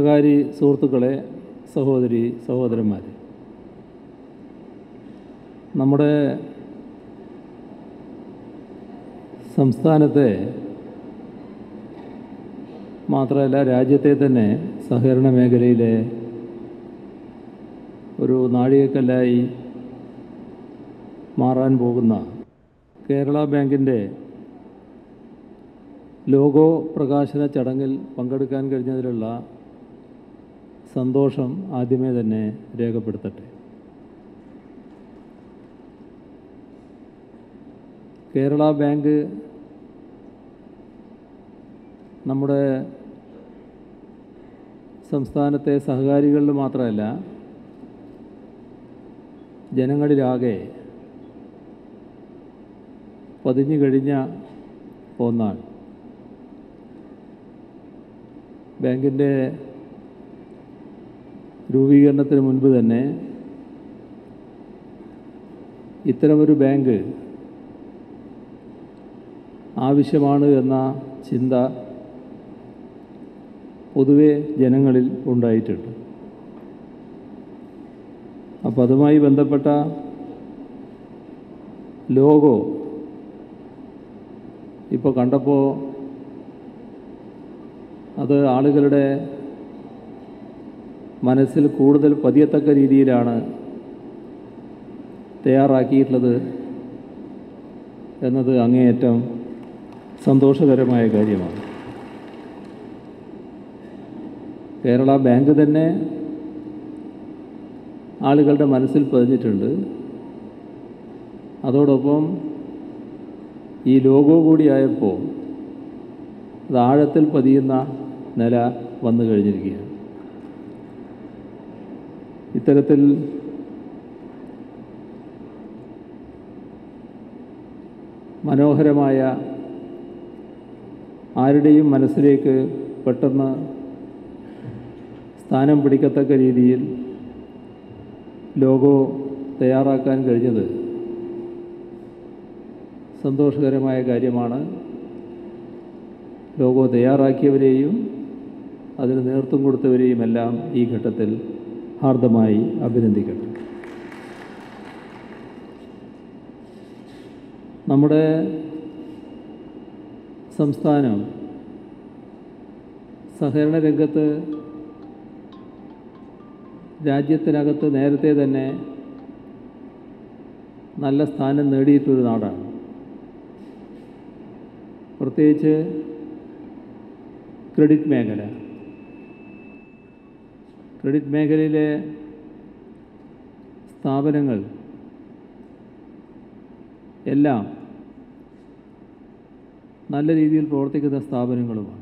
സഹകാരി സുഹൃത്തുക്കളെ സഹോദരി സഹോദരന്മാരെ നമ്മുടെ സംസ്ഥാനത്തെ മാത്രമല്ല രാജ്യത്തെ തന്നെ സഹകരണ മേഖലയിലെ ഒരു നാഴികക്കല്ലായി മാറാൻ പോകുന്ന കേരള ബാങ്കിൻ്റെ ലോഗോ പ്രകാശന ചടങ്ങിൽ പങ്കെടുക്കാൻ കഴിഞ്ഞതിലുള്ള സന്തോഷം ആദ്യമേ തന്നെ രേഖപ്പെടുത്തട്ടെ കേരള ബാങ്ക് നമ്മുടെ സംസ്ഥാനത്തെ സഹകാരികളിൽ മാത്രമല്ല ജനങ്ങളിലാകെ പതിഞ്ഞു കഴിഞ്ഞ ഒന്നാണ് ബാങ്കിൻ്റെ രൂപീകരണത്തിന് മുൻപ് തന്നെ ഇത്തരമൊരു ബാങ്ക് ആവശ്യമാണ് എന്ന ചിന്ത പൊതുവെ ജനങ്ങളിൽ ഉണ്ടായിട്ടുണ്ട് അപ്പോൾ അതുമായി ബന്ധപ്പെട്ട ലോഗോ ഇപ്പോൾ കണ്ടപ്പോൾ അത് ആളുകളുടെ മനസ്സിൽ കൂടുതൽ പതിയത്തക്ക രീതിയിലാണ് തയ്യാറാക്കിയിട്ടുള്ളത് എന്നത് അങ്ങേയറ്റം സന്തോഷകരമായ കാര്യമാണ് കേരള ബാങ്ക് തന്നെ ആളുകളുടെ മനസ്സിൽ പതിഞ്ഞിട്ടുണ്ട് അതോടൊപ്പം ഈ ലോഗോ കൂടിയായപ്പോൾ അത് ആഴത്തിൽ പതിയുന്ന നില വന്നു കഴിഞ്ഞിരിക്കുകയാണ് ഇത്തരത്തിൽ മനോഹരമായ ആരുടെയും മനസ്സിലേക്ക് പെട്ടെന്ന് സ്ഥാനം പിടിക്കത്തക്ക രീതിയിൽ ലോഗോ തയ്യാറാക്കാൻ കഴിഞ്ഞത് സന്തോഷകരമായ കാര്യമാണ് ലോഗോ തയ്യാറാക്കിയവരെയും അതിന് നേതൃത്വം കൊടുത്തവരെയും എല്ലാം ഈ ഘട്ടത്തിൽ ഹാർദമായി അഭിനന്ദിക്കട്ടെ നമ്മുടെ സംസ്ഥാനം സഹകരണ രംഗത്ത് രാജ്യത്തിനകത്ത് നേരത്തെ തന്നെ നല്ല സ്ഥാനം നേടിയിട്ടൊരു നാടാണ് പ്രത്യേകിച്ച് ക്രെഡിറ്റ് മേഖല ക്രെഡിറ്റ് മേഖലയിലെ സ്ഥാപനങ്ങൾ എല്ലാം നല്ല രീതിയിൽ പ്രവർത്തിക്കുന്ന സ്ഥാപനങ്ങളുമാണ്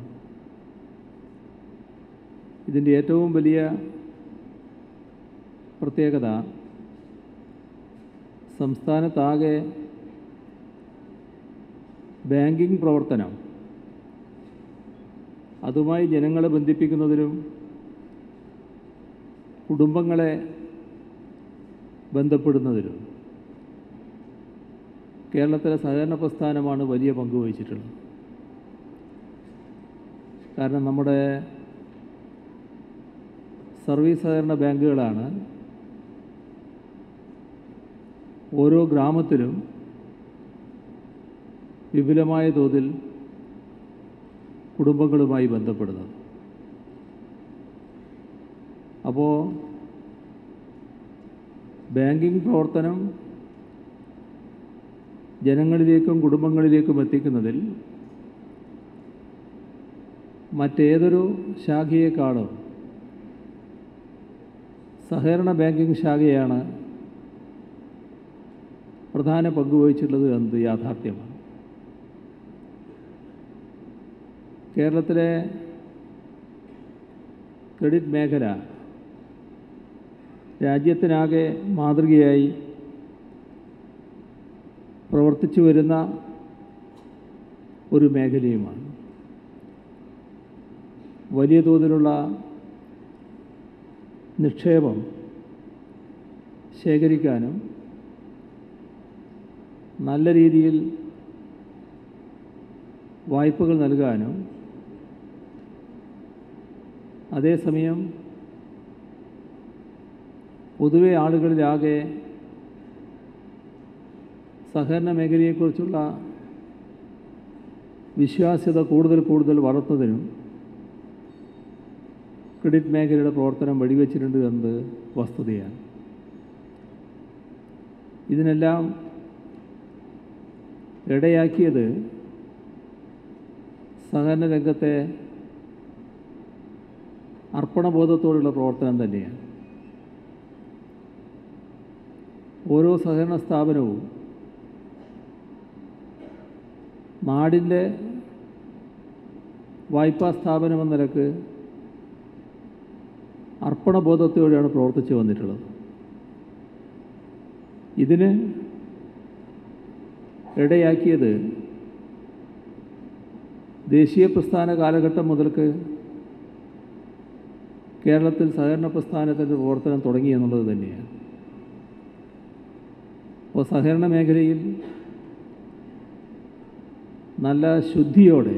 ഇതിൻ്റെ ഏറ്റവും വലിയ പ്രത്യേകത സംസ്ഥാനത്താകെ ബാങ്കിംഗ് പ്രവർത്തനം അതുമായി ജനങ്ങളെ ബന്ധിപ്പിക്കുന്നതിലും കുടുംബങ്ങളെ ബന്ധപ്പെടുന്നതിലും കേരളത്തിലെ സഹകരണ പ്രസ്ഥാനമാണ് വലിയ പങ്ക് വഹിച്ചിട്ടുള്ളത് കാരണം നമ്മുടെ സർവീസ് സഹകരണ ബാങ്കുകളാണ് ഓരോ ഗ്രാമത്തിലും വിപുലമായ തോതിൽ കുടുംബങ്ങളുമായി ബന്ധപ്പെടുന്നത് അപ്പോൾ ബാങ്കിംഗ് പ്രവർത്തനം ജനങ്ങളിലേക്കും കുടുംബങ്ങളിലേക്കും എത്തിക്കുന്നതിൽ മറ്റേതൊരു ശാഖയേക്കാളും സഹകരണ ബാങ്കിംഗ് ശാഖയാണ് പ്രധാന പങ്ക് വഹിച്ചിട്ടുള്ളത് എന്നത് യാഥാർത്ഥ്യമാണ് കേരളത്തിലെ ക്രെഡിറ്റ് മേഖല രാജ്യത്തിനാകെ മാതൃകയായി പ്രവർത്തിച്ചു വരുന്ന ഒരു മേഖലയുമാണ് വലിയ തോതിലുള്ള നിക്ഷേപം ശേഖരിക്കാനും നല്ല രീതിയിൽ വായ്പകൾ നൽകാനും അതേസമയം പൊതുവെ ആളുകളിലാകെ സഹകരണ മേഖലയെക്കുറിച്ചുള്ള വിശ്വാസ്യത കൂടുതൽ കൂടുതൽ വളർത്തുന്നതിനും ക്രെഡിറ്റ് മേഖലയുടെ പ്രവർത്തനം വഴിവെച്ചിട്ടുണ്ട് എന്നത് വസ്തുതയാണ് ഇതിനെല്ലാം ഇടയാക്കിയത് സഹകരണ രംഗത്തെ അർപ്പണബോധത്തോടുള്ള പ്രവർത്തനം തന്നെയാണ് ഓരോ സഹകരണ സ്ഥാപനവും നാടിൻ്റെ വായ്പാ സ്ഥാപനം എന്ന നിലക്ക് അർപ്പണബോധത്തോടെയാണ് പ്രവർത്തിച്ചു വന്നിട്ടുള്ളത് ഇതിന് ഇടയാക്കിയത് ദേശീയ പ്രസ്ഥാന കാലഘട്ടം മുതൽക്ക് കേരളത്തിൽ സഹകരണ പ്രസ്ഥാനത്തിൻ്റെ പ്രവർത്തനം തുടങ്ങി എന്നുള്ളത് തന്നെയാണ് അപ്പോൾ സഹകരണ മേഖലയിൽ നല്ല ശുദ്ധിയോടെ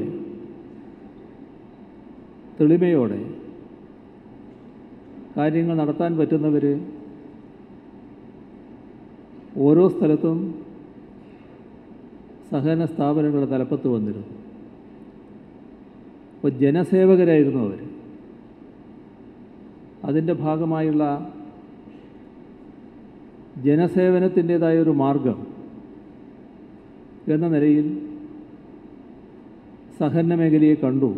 തെളിമയോടെ കാര്യങ്ങൾ നടത്താൻ പറ്റുന്നവർ ഓരോ സ്ഥലത്തും സഹകരണ സ്ഥാപനങ്ങളുടെ തലപ്പത്ത് വന്നിരുന്നു അപ്പോൾ ജനസേവകരായിരുന്നു അവർ അതിൻ്റെ ഭാഗമായുള്ള ജനസേവനത്തിൻ്റേതായ ഒരു മാർഗം എന്ന നിലയിൽ സഹകരണ മേഖലയെ കണ്ടു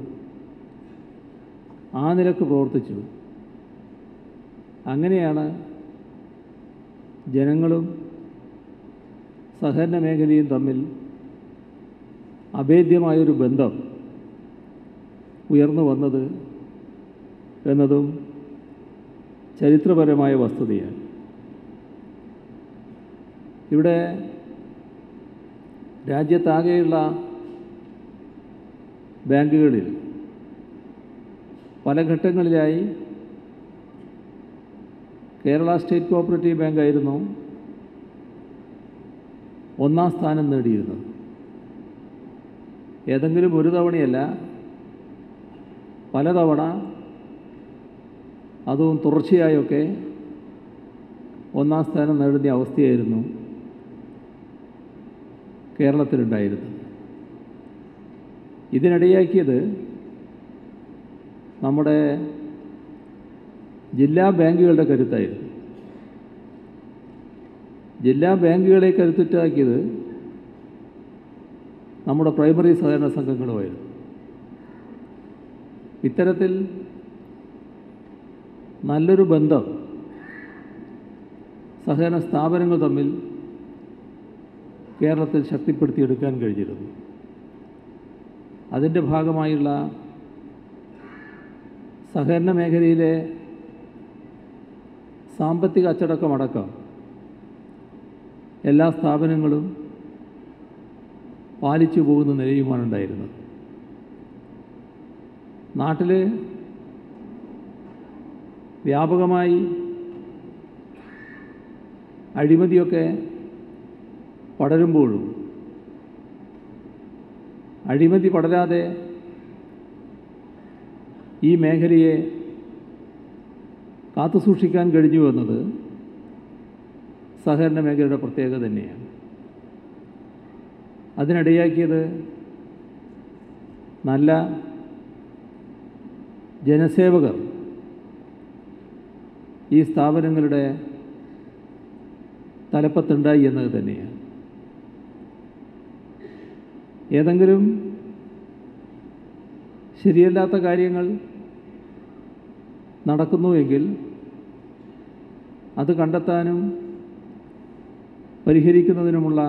ആ നിലക്ക് പ്രവർത്തിച്ചു അങ്ങനെയാണ് ജനങ്ങളും സഹകരണ മേഖലയും തമ്മിൽ അഭേദ്യമായൊരു ബന്ധം ഉയർന്നു വന്നത് എന്നതും ചരിത്രപരമായ വസ്തുതയാണ് ഇവിടെ രാജ്യത്താകെയുള്ള ബാങ്കുകളിൽ പല ഘട്ടങ്ങളിലായി കേരള സ്റ്റേറ്റ് കോപ്പറേറ്റീവ് ബാങ്കായിരുന്നു ഒന്നാം സ്ഥാനം നേടിയിരുന്നത് ഏതെങ്കിലും ഒരു തവണയല്ല പലതവണ അതും തുടർച്ചയായൊക്കെ ഒന്നാം സ്ഥാനം നേടുന്ന അവസ്ഥയായിരുന്നു കേരളത്തിലുണ്ടായിരുന്നത് ഇതിനിടയാക്കിയത് നമ്മുടെ ജില്ലാ ബാങ്കുകളുടെ കരുത്തായിരുന്നു ജില്ലാ ബാങ്കുകളെ കരുത്തുറ്റാക്കിയത് നമ്മുടെ പ്രൈമറി സഹകരണ സംഘങ്ങളുമായിരുന്നു ഇത്തരത്തിൽ നല്ലൊരു ബന്ധം സഹകരണ സ്ഥാപനങ്ങൾ തമ്മിൽ കേരളത്തിൽ ശക്തിപ്പെടുത്തിയെടുക്കാൻ കഴിഞ്ഞിരുന്നു അതിൻ്റെ ഭാഗമായുള്ള സഹകരണ മേഖലയിലെ സാമ്പത്തിക അച്ചടക്കമടക്കം എല്ലാ സ്ഥാപനങ്ങളും പാലിച്ചു പോകുന്ന നിലയുമാണ് ഉണ്ടായിരുന്നത് നാട്ടിൽ വ്യാപകമായി അഴിമതിയൊക്കെ പടരുമ്പോഴും അഴിമതി പടരാതെ ഈ മേഖലയെ കാത്തുസൂക്ഷിക്കാൻ കഴിഞ്ഞു എന്നത് സഹകരണ മേഖലയുടെ പ്രത്യേകത തന്നെയാണ് അതിനിടയാക്കിയത് നല്ല ജനസേവകർ ഈ സ്ഥാപനങ്ങളുടെ തലപ്പത്തുണ്ടായി എന്നത് തന്നെയാണ് ഏതെങ്കിലും ശരിയല്ലാത്ത കാര്യങ്ങൾ നടക്കുന്നുവെങ്കിൽ അത് കണ്ടെത്താനും പരിഹരിക്കുന്നതിനുമുള്ള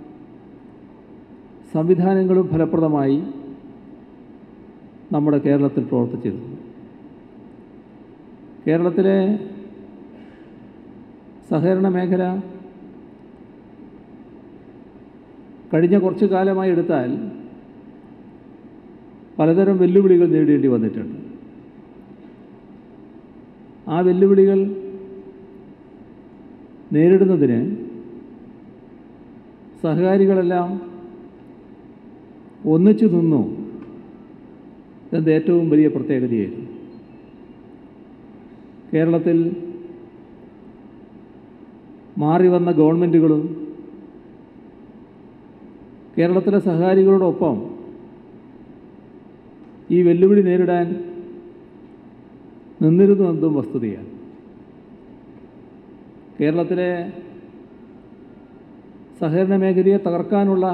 സംവിധാനങ്ങളും ഫലപ്രദമായി നമ്മുടെ കേരളത്തിൽ പ്രവർത്തിച്ചിരുന്നു കേരളത്തിലെ സഹകരണ മേഖല കഴിഞ്ഞ കുറച്ചു കാലമായി എടുത്താൽ പലതരം വെല്ലുവിളികൾ നേരിടേണ്ടി വന്നിട്ടുണ്ട് ആ വെല്ലുവിളികൾ നേരിടുന്നതിന് സഹകാരികളെല്ലാം ഒന്നിച്ചു നിന്നു എന്നത് ഏറ്റവും വലിയ പ്രത്യേകതയായിരുന്നു കേരളത്തിൽ മാറി വന്ന ഗവൺമെൻറ്റുകളും കേരളത്തിലെ സഹകാരികളോടൊപ്പം ഈ വെല്ലുവിളി നേരിടാൻ നിന്നിരുന്നു എന്നതും വസ്തുതയാണ് കേരളത്തിലെ സഹകരണ മേഖലയെ തകർക്കാനുള്ള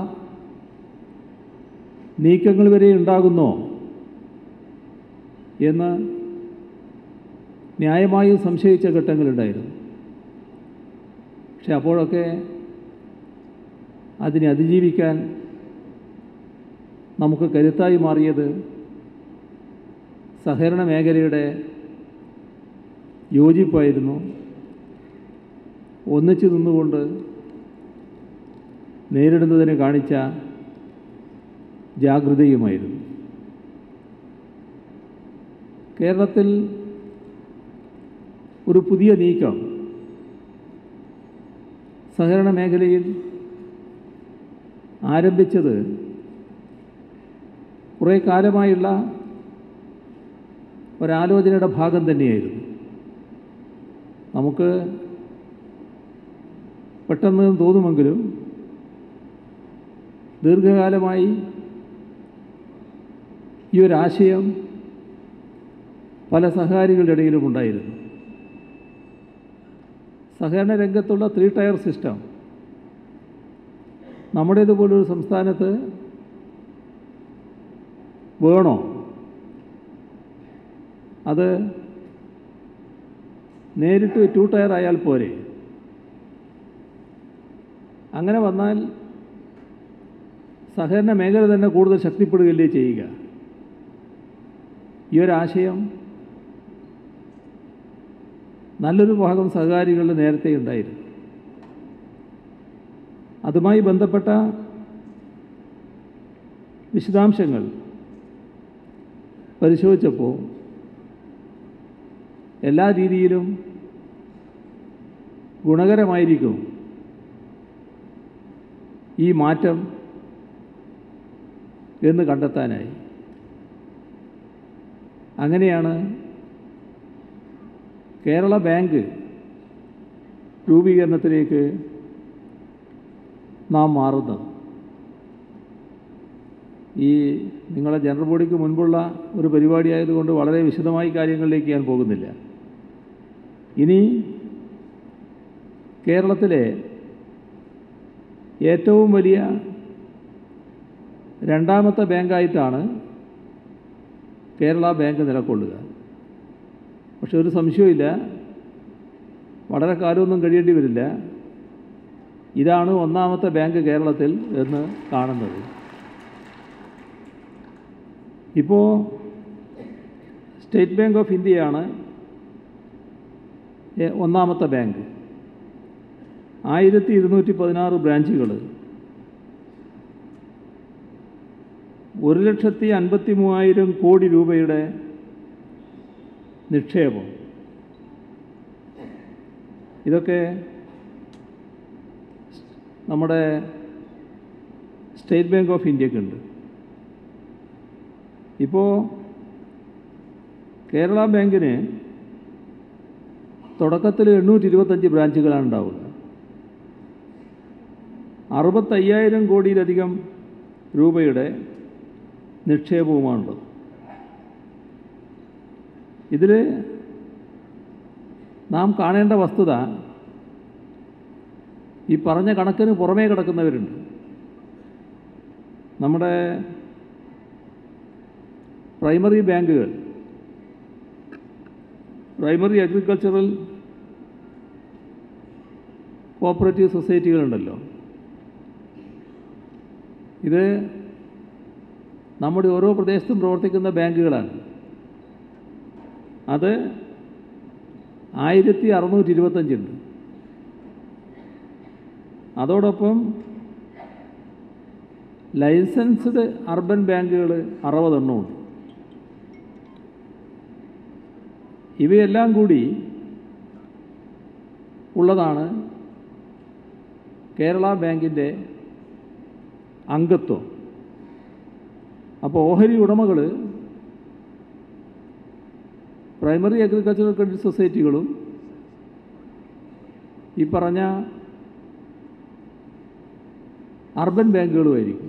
നീക്കങ്ങൾ വരെ ഉണ്ടാകുന്നോ എന്ന് ന്യായമായും സംശയിച്ച ഘട്ടങ്ങളുണ്ടായിരുന്നു പക്ഷെ അപ്പോഴൊക്കെ അതിനെ അതിജീവിക്കാൻ നമുക്ക് കരുത്തായി മാറിയത് സഹകരണ മേഖലയുടെ യോജിപ്പായിരുന്നു ഒന്നിച്ചു നിന്നുകൊണ്ട് നേരിടുന്നതിന് കാണിച്ച ജാഗ്രതയുമായിരുന്നു കേരളത്തിൽ ഒരു പുതിയ നീക്കം സഹകരണ മേഖലയിൽ ആരംഭിച്ചത് കുറേ കാലമായുള്ള ഒരാലോചനയുടെ ഭാഗം തന്നെയായിരുന്നു നമുക്ക് പെട്ടെന്ന് തോന്നുമെങ്കിലും ദീർഘകാലമായി ഈ ഒരു ആശയം പല സഹകാരികളുടെ ഇടയിലും ഉണ്ടായിരുന്നു സഹകരണ രംഗത്തുള്ള ത്രീ ടയർ സിസ്റ്റം നമ്മുടേതുപോലൊരു സംസ്ഥാനത്ത് വേണോ അത് നേരിട്ട് ടു ടയർ ആയാൽ പോരെ അങ്ങനെ വന്നാൽ സഹകരണ മേഖല തന്നെ കൂടുതൽ ശക്തിപ്പെടുകയല്ലേ ചെയ്യുക ഈ ഒരാശയം നല്ലൊരു ഭാഗം സഹകാരികളിൽ നേരത്തെ ഉണ്ടായിരുന്നു അതുമായി ബന്ധപ്പെട്ട വിശദാംശങ്ങൾ പരിശോധിച്ചപ്പോൾ എല്ലാ രീതിയിലും ഗുണകരമായിരിക്കും ഈ മാറ്റം എന്ന് കണ്ടെത്താനായി അങ്ങനെയാണ് കേരള ബാങ്ക് രൂപീകരണത്തിലേക്ക് നാം മാറുന്നത് ഈ നിങ്ങളെ ജനറൽ ബോഡിക്ക് മുൻപുള്ള ഒരു പരിപാടിയായതുകൊണ്ട് വളരെ വിശദമായി കാര്യങ്ങളിലേക്ക് ഞാൻ പോകുന്നില്ല ഇനി കേരളത്തിലെ ഏറ്റവും വലിയ രണ്ടാമത്തെ ബാങ്കായിട്ടാണ് കേരള ബാങ്ക് നിലകൊള്ളുക പക്ഷെ ഒരു സംശയമില്ല വളരെ കാലമൊന്നും കഴിയേണ്ടി വരില്ല ഇതാണ് ഒന്നാമത്തെ ബാങ്ക് കേരളത്തിൽ എന്ന് കാണുന്നത് ഇപ്പോൾ സ്റ്റേറ്റ് ബാങ്ക് ഓഫ് ഇന്ത്യയാണ് എ- ഒന്നാമത്തെ ബാങ്ക് ആയിരത്തി ഇരുന്നൂറ്റി പതിനാറ് ബ്രാഞ്ചുകൾ ഒരു ലക്ഷത്തി അൻപത്തി മൂവായിരം കോടി രൂപയുടെ നിക്ഷേപം ഇതൊക്കെ നമ്മുടെ സ്റ്റേറ്റ് ബാങ്ക് ഓഫ് ഇന്ത്യക്കുണ്ട് ഇപ്പോൾ കേരള ബാങ്കിന് തുടക്കത്തിൽ എണ്ണൂറ്റി ഇരുപത്തഞ്ച് ബ്രാഞ്ചുകളാണ് ഉണ്ടാവുക അറുപത്തയ്യായിരം കോടിയിലധികം രൂപയുടെ നിക്ഷേപവുമാണുള്ളത് ഇതിൽ നാം കാണേണ്ട വസ്തുത ഈ പറഞ്ഞ കണക്കിന് പുറമേ കിടക്കുന്നവരുണ്ട് നമ്മുടെ പ്രൈമറി ബാങ്കുകൾ പ്രൈമറി അഗ്രികൾച്ചറൽ കോപ്പറേറ്റീവ് സൊസൈറ്റികളുണ്ടല്ലോ ഇത് നമ്മുടെ ഓരോ പ്രദേശത്തും പ്രവർത്തിക്കുന്ന ബാങ്കുകളാണ് അത് ആയിരത്തി അറുന്നൂറ്റി ഇരുപത്തഞ്ചുണ്ട് അതോടൊപ്പം ലൈസൻസ്ഡ് അർബൻ ബാങ്കുകൾ അറുപതെണ്ണമുണ്ട് ഇവയെല്ലാം കൂടി ഉള്ളതാണ് കേരള ബാങ്കിൻ്റെ അംഗത്വം അപ്പോൾ ഓഹരി ഉടമകൾ പ്രൈമറി അഗ്രികൾച്ചറൽ ക്രെഡിറ്റ് സൊസൈറ്റികളും ഈ പറഞ്ഞ അർബൻ ബാങ്കുകളുമായിരിക്കും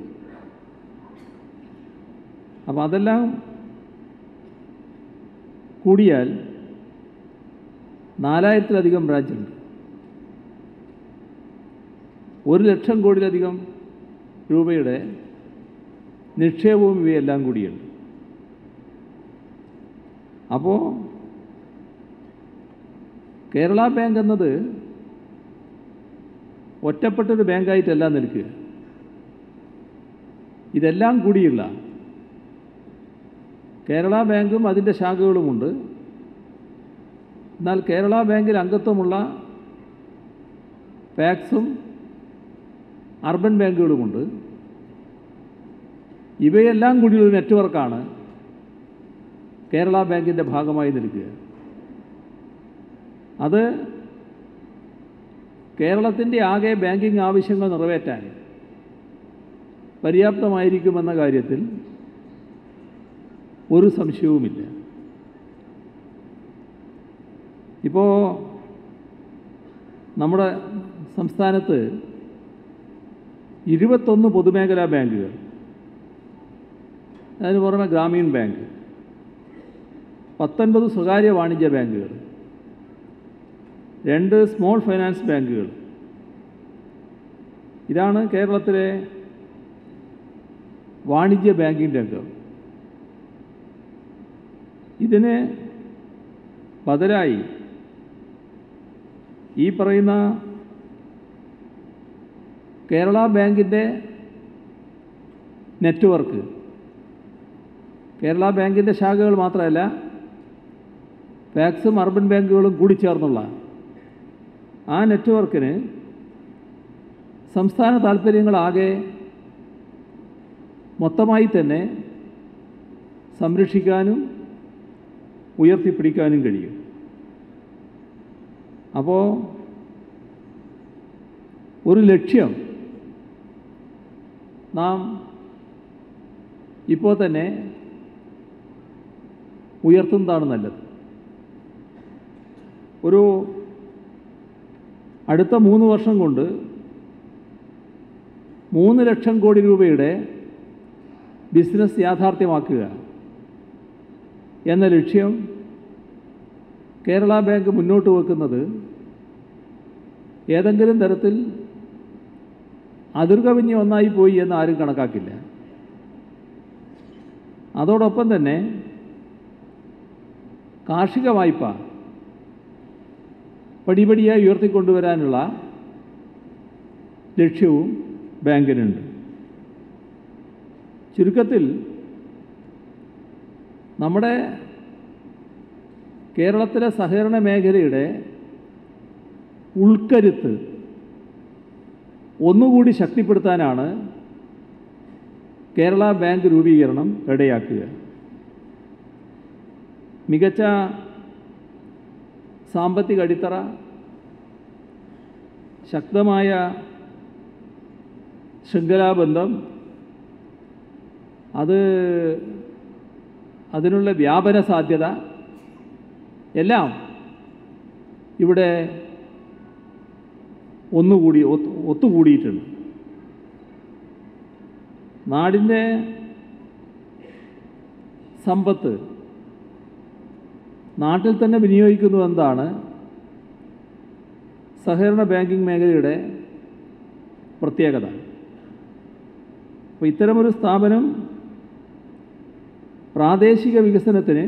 അപ്പോൾ അതെല്ലാം കൂടിയാൽ നാലായിരത്തിലധികം ബ്രാഞ്ചുണ്ട് ഒരു ലക്ഷം കോടിയിലധികം രൂപയുടെ നിക്ഷേപവും ഇവയെല്ലാം കൂടിയുണ്ട് അപ്പോൾ കേരള ബാങ്ക് എന്നത് ഒറ്റപ്പെട്ടൊരു ബാങ്കായിട്ടല്ല നിൽക്കുക ഇതെല്ലാം കൂടിയുള്ള കേരള ബാങ്കും അതിൻ്റെ ശാഖകളുമുണ്ട് എന്നാൽ കേരള ബാങ്കിൽ അംഗത്വമുള്ള പാക്സും അർബൻ ബാങ്കുകളുമുണ്ട് ഇവയെല്ലാം കൂടിയൊരു നെറ്റ്വർക്കാണ് കേരള ബാങ്കിൻ്റെ ഭാഗമായി നിൽക്കുക അത് കേരളത്തിൻ്റെ ആകെ ബാങ്കിങ് ആവശ്യങ്ങൾ നിറവേറ്റാൻ പര്യാപ്തമായിരിക്കുമെന്ന കാര്യത്തിൽ ഒരു സംശയവുമില്ല ഇപ്പോൾ നമ്മുടെ സംസ്ഥാനത്ത് ഇരുപത്തൊന്ന് പൊതുമേഖലാ ബാങ്കുകൾ അതിന് പുറമെ ഗ്രാമീൺ ബാങ്ക് പത്തൊൻപത് സ്വകാര്യ വാണിജ്യ ബാങ്കുകൾ രണ്ട് സ്മോൾ ഫൈനാൻസ് ബാങ്കുകൾ ഇതാണ് കേരളത്തിലെ വാണിജ്യ ബാങ്കിങ് രംഗം ഇതിന് ബദലായി ഈ പറയുന്ന കേരള ബാങ്കിൻ്റെ നെറ്റ്വർക്ക് കേരള ബാങ്കിൻ്റെ ശാഖകൾ മാത്രമല്ല പാക്സും അർബൻ ബാങ്കുകളും കൂടി ചേർന്നുള്ള ആ നെറ്റ്വർക്കിന് സംസ്ഥാന താല്പര്യങ്ങളാകെ മൊത്തമായി തന്നെ സംരക്ഷിക്കാനും ഉയർത്തിപ്പിടിക്കാനും കഴിയും അപ്പോൾ ഒരു ലക്ഷ്യം നാം ഇപ്പോൾ തന്നെ ഉയർത്തുന്നതാണ് നല്ലത് ഒരു അടുത്ത മൂന്ന് വർഷം കൊണ്ട് മൂന്ന് ലക്ഷം കോടി രൂപയുടെ ബിസിനസ് യാഥാർത്ഥ്യമാക്കുക എന്ന ലക്ഷ്യം കേരള ബാങ്ക് മുന്നോട്ട് വെക്കുന്നത് ഏതെങ്കിലും തരത്തിൽ അതിർകവിഞ്ഞ് ഒന്നായി പോയി എന്ന് ആരും കണക്കാക്കില്ല അതോടൊപ്പം തന്നെ കാർഷിക വായ്പ പടിപടിയായി ഉയർത്തിക്കൊണ്ടുവരാനുള്ള ലക്ഷ്യവും ബാങ്കിനുണ്ട് ചുരുക്കത്തിൽ നമ്മുടെ കേരളത്തിലെ സഹകരണ മേഖലയുടെ ഉൾക്കരുത്ത് ഒന്നുകൂടി ശക്തിപ്പെടുത്താനാണ് കേരള ബാങ്ക് രൂപീകരണം ഇടയാക്കുക മികച്ച സാമ്പത്തിക അടിത്തറ ശക്തമായ ശൃംഖലാബന്ധം അത് അതിനുള്ള വ്യാപന സാധ്യത എല്ലാം ഇവിടെ ഒന്നുകൂടി ഒത്ത് ഒത്തുകൂടിയിട്ടുണ്ട് നാടിൻ്റെ സമ്പത്ത് നാട്ടിൽ തന്നെ വിനിയോഗിക്കുന്നു എന്നതാണ് സഹകരണ ബാങ്കിങ് മേഖലയുടെ പ്രത്യേകത അപ്പോൾ ഇത്തരമൊരു സ്ഥാപനം പ്രാദേശിക വികസനത്തിന്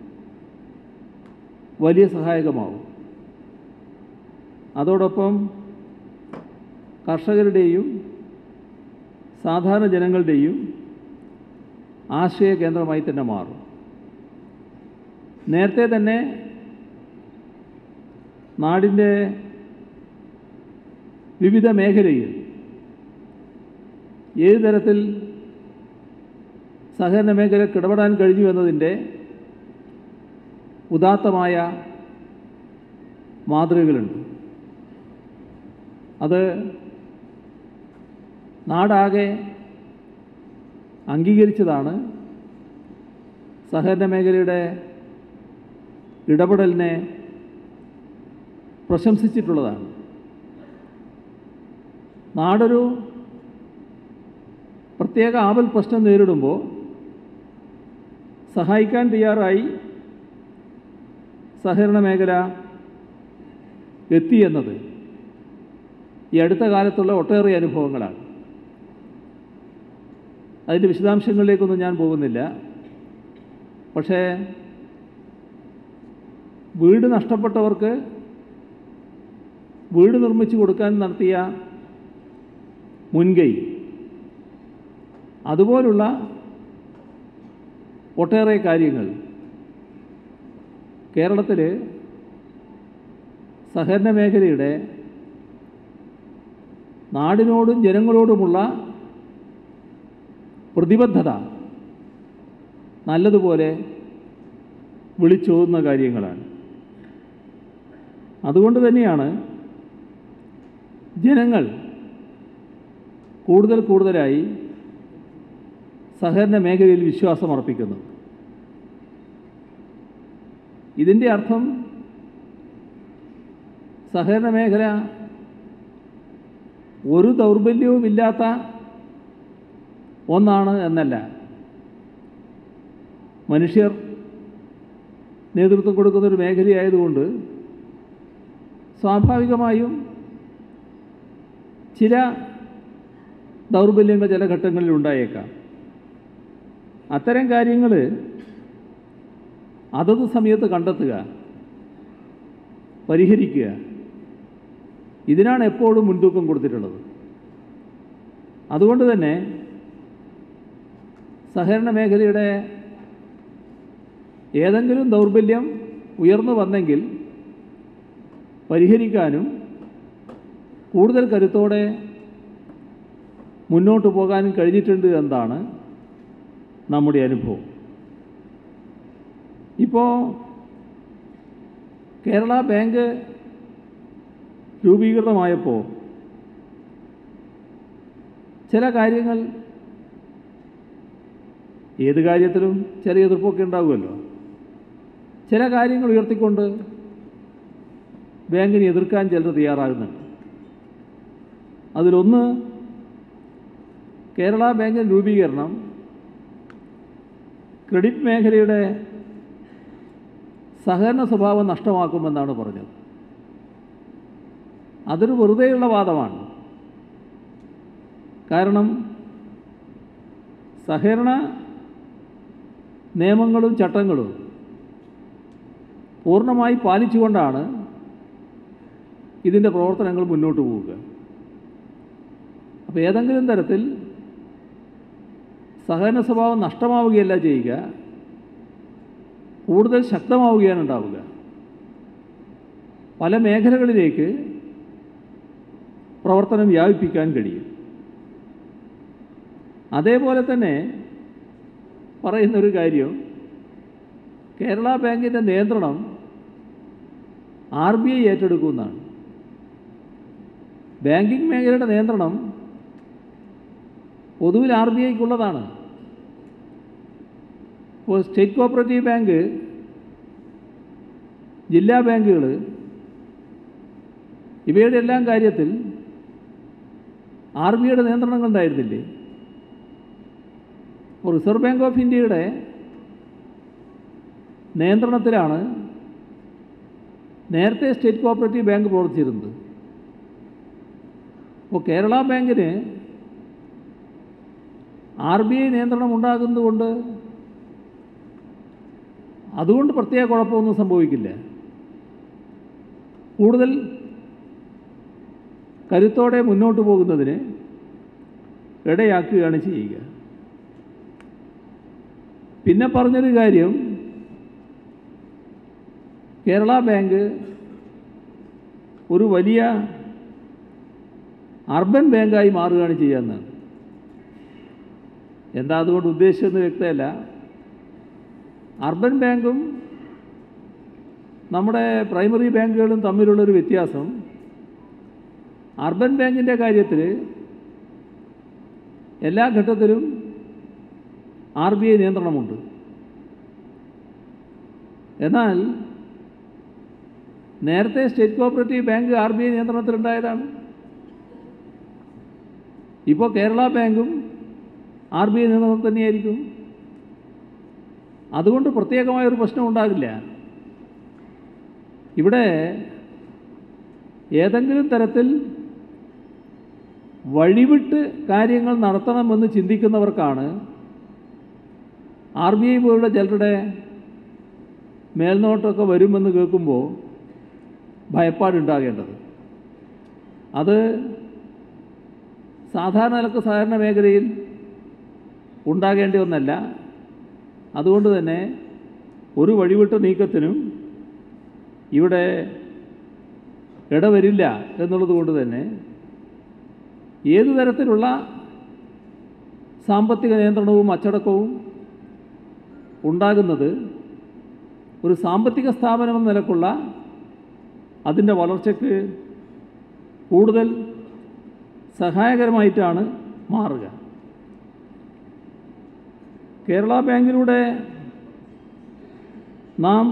വലിയ സഹായകമാവും അതോടൊപ്പം കർഷകരുടെയും സാധാരണ ജനങ്ങളുടെയും ആശയ കേന്ദ്രമായി തന്നെ മാറും നേരത്തെ തന്നെ നാടിൻ്റെ വിവിധ മേഖലയിൽ ഏത് തരത്തിൽ സഹകരണ മേഖലയ്ക്ക് ഇടപെടാൻ കഴിഞ്ഞു എന്നതിൻ്റെ ഉദാത്തമായ മാതൃകകളുണ്ട് അത് നാടാകെ അംഗീകരിച്ചതാണ് സഹകരണ മേഖലയുടെ ഇടപെടലിനെ പ്രശംസിച്ചിട്ടുള്ളതാണ് നാടൊരു പ്രത്യേക ആപൽ പ്രശ്നം നേരിടുമ്പോൾ സഹായിക്കാൻ തയ്യാറായി സഹകരണ മേഖല എത്തി എന്നത് ഈ അടുത്ത കാലത്തുള്ള ഒട്ടേറെ അനുഭവങ്ങളാണ് അതിൻ്റെ വിശദാംശങ്ങളിലേക്കൊന്നും ഞാൻ പോകുന്നില്ല പക്ഷേ വീട് നഷ്ടപ്പെട്ടവർക്ക് വീട് നിർമ്മിച്ചു കൊടുക്കാൻ നടത്തിയ മുൻകൈ അതുപോലുള്ള ഒട്ടേറെ കാര്യങ്ങൾ കേരളത്തിൽ സഹകരണ മേഖലയുടെ നാടിനോടും ജനങ്ങളോടുമുള്ള പ്രതിബദ്ധത നല്ലതുപോലെ വിളിച്ചോതുന്ന കാര്യങ്ങളാണ് അതുകൊണ്ട് തന്നെയാണ് ജനങ്ങൾ കൂടുതൽ കൂടുതലായി സഹകരണ മേഖലയിൽ വിശ്വാസം അർപ്പിക്കുന്നത് ഇതിൻ്റെ അർത്ഥം സഹകരണ മേഖല ഒരു ദൗർബല്യവുമില്ലാത്ത ഒന്നാണ് എന്നല്ല മനുഷ്യർ നേതൃത്വം കൊടുക്കുന്ന ഒരു മേഖലയായതുകൊണ്ട് സ്വാഭാവികമായും ചില ദൗർബല്യങ്ങൾ ചില ഘട്ടങ്ങളിൽ ഉണ്ടായേക്കാം അത്തരം കാര്യങ്ങൾ അതത് സമയത്ത് കണ്ടെത്തുക പരിഹരിക്കുക ഇതിനാണ് എപ്പോഴും മുൻതൂക്കം കൊടുത്തിട്ടുള്ളത് അതുകൊണ്ട് തന്നെ സഹകരണ മേഖലയുടെ ഏതെങ്കിലും ദൗർബല്യം ഉയർന്നു വന്നെങ്കിൽ പരിഹരിക്കാനും കൂടുതൽ കരുത്തോടെ മുന്നോട്ട് പോകാനും കഴിഞ്ഞിട്ടുണ്ട് എന്നതാണ് നമ്മുടെ അനുഭവം ഇപ്പോൾ കേരള ബാങ്ക് രൂപീകൃതമായപ്പോൾ ചില കാര്യങ്ങൾ ഏത് കാര്യത്തിലും ചില എതിർപ്പൊക്കെ ഉണ്ടാകുമല്ലോ ചില കാര്യങ്ങൾ ഉയർത്തിക്കൊണ്ട് ബാങ്കിനെ എതിർക്കാൻ ചിലർ തയ്യാറാകുന്നുണ്ട് അതിലൊന്ന് കേരള ബാങ്കിൻ്റെ രൂപീകരണം ക്രെഡിറ്റ് മേഖലയുടെ സഹകരണ സ്വഭാവം നഷ്ടമാക്കുമെന്നാണ് പറഞ്ഞത് അതൊരു വെറുതെയുള്ള വാദമാണ് കാരണം സഹകരണ നിയമങ്ങളും ചട്ടങ്ങളും പൂർണ്ണമായി പാലിച്ചുകൊണ്ടാണ് ഇതിൻ്റെ പ്രവർത്തനങ്ങൾ മുന്നോട്ട് പോവുക അപ്പോൾ ഏതെങ്കിലും തരത്തിൽ സഹകരണ സ്വഭാവം നഷ്ടമാവുകയല്ല ചെയ്യുക കൂടുതൽ ശക്തമാവുകയാണ് ഉണ്ടാവുക പല മേഖലകളിലേക്ക് പ്രവർത്തനം വ്യാപിപ്പിക്കാൻ കഴിയും അതേപോലെ തന്നെ പറയുന്നൊരു കാര്യം കേരള ബാങ്കിൻ്റെ നിയന്ത്രണം ആർ ബി ഐ ഏറ്റെടുക്കുമെന്നാണ് ബാങ്കിങ് മേഖലയുടെ നിയന്ത്രണം പൊതുവിൽ ആർ ബി ഐക്കുള്ളതാണ് ഇപ്പോൾ സ്റ്റേറ്റ് കോപ്പറേറ്റീവ് ബാങ്ക് ജില്ലാ ബാങ്കുകൾ ഇവയുടെ എല്ലാം കാര്യത്തിൽ ആർ ബി ഐയുടെ നിയന്ത്രണങ്ങൾ ഉണ്ടായിരുന്നില്ലേ ഇപ്പോൾ റിസർവ് ബാങ്ക് ഓഫ് ഇന്ത്യയുടെ നിയന്ത്രണത്തിലാണ് നേരത്തെ സ്റ്റേറ്റ് കോപ്പറേറ്റീവ് ബാങ്ക് പ്രവർത്തിച്ചിരുന്നത് അപ്പോൾ കേരള ബാങ്കിന് ആർ ബി ഐ നിയന്ത്രണം ഉണ്ടാകുന്നതുകൊണ്ട് അതുകൊണ്ട് പ്രത്യേക കുഴപ്പമൊന്നും സംഭവിക്കില്ല കൂടുതൽ കരുത്തോടെ മുന്നോട്ട് പോകുന്നതിന് ഇടയാക്കുകയാണ് ചെയ്യുക പിന്നെ പറഞ്ഞൊരു കാര്യം കേരള ബാങ്ക് ഒരു വലിയ അർബൻ ബാങ്കായി മാറുകയാണ് ചെയ്യാമെന്നാണ് എന്താ അതുകൊണ്ട് ഉദ്ദേശിച്ചതെന്ന് വ്യക്തമല്ല അർബൻ ബാങ്കും നമ്മുടെ പ്രൈമറി ബാങ്കുകളും തമ്മിലുള്ളൊരു വ്യത്യാസം അർബൻ ബാങ്കിൻ്റെ കാര്യത്തിൽ എല്ലാ ഘട്ടത്തിലും ആർ ബി ഐ നിയന്ത്രണമുണ്ട് എന്നാൽ നേരത്തെ State Cooperative Bank R B I നിയന്ത്രണത്തിലുണ്ടായതാണ് ഇപ്പോൾ കേരള ബാങ്കും ആർ ബി ഐ നിയന്ത്രണത്തിൽ തന്നെയായിരിക്കും അതുകൊണ്ട് പ്രത്യേകമായൊരു പ്രശ്നം ഉണ്ടാകില്ല ഇവിടെ ഏതെങ്കിലും തരത്തിൽ വഴിവിട്ട് കാര്യങ്ങൾ നടത്തണമെന്ന് ചിന്തിക്കുന്നവർക്കാണ് ആർ ബി ഐ പോലുള്ള ചിലരുടെ മേൽനോട്ടമൊക്കെ വരുമെന്ന് കേൾക്കുമ്പോൾ ഭയപ്പാടുണ്ടാകേണ്ടത് അത് സാധാരണ നിലക്ക് സഹകരണ മേഖലയിൽ ഉണ്ടാകേണ്ടി ഒന്നല്ല അതുകൊണ്ട് തന്നെ ഒരു വഴിവിട്ട നീക്കത്തിനും ഇവിടെ ഇടവരില്ല എന്നുള്ളത് കൊണ്ട് തന്നെ ഏതു തരത്തിലുള്ള സാമ്പത്തിക നിയന്ത്രണവും അച്ചടക്കവും ഉണ്ടാകുന്നത് ഒരു സാമ്പത്തിക സ്ഥാപനം എന്ന നിലക്കുള്ള അതിൻ്റെ വളർച്ചയ്ക്ക് കൂടുതൽ സഹായകരമായിട്ടാണ് മാറുക കേരള ബാങ്കിലൂടെ നാം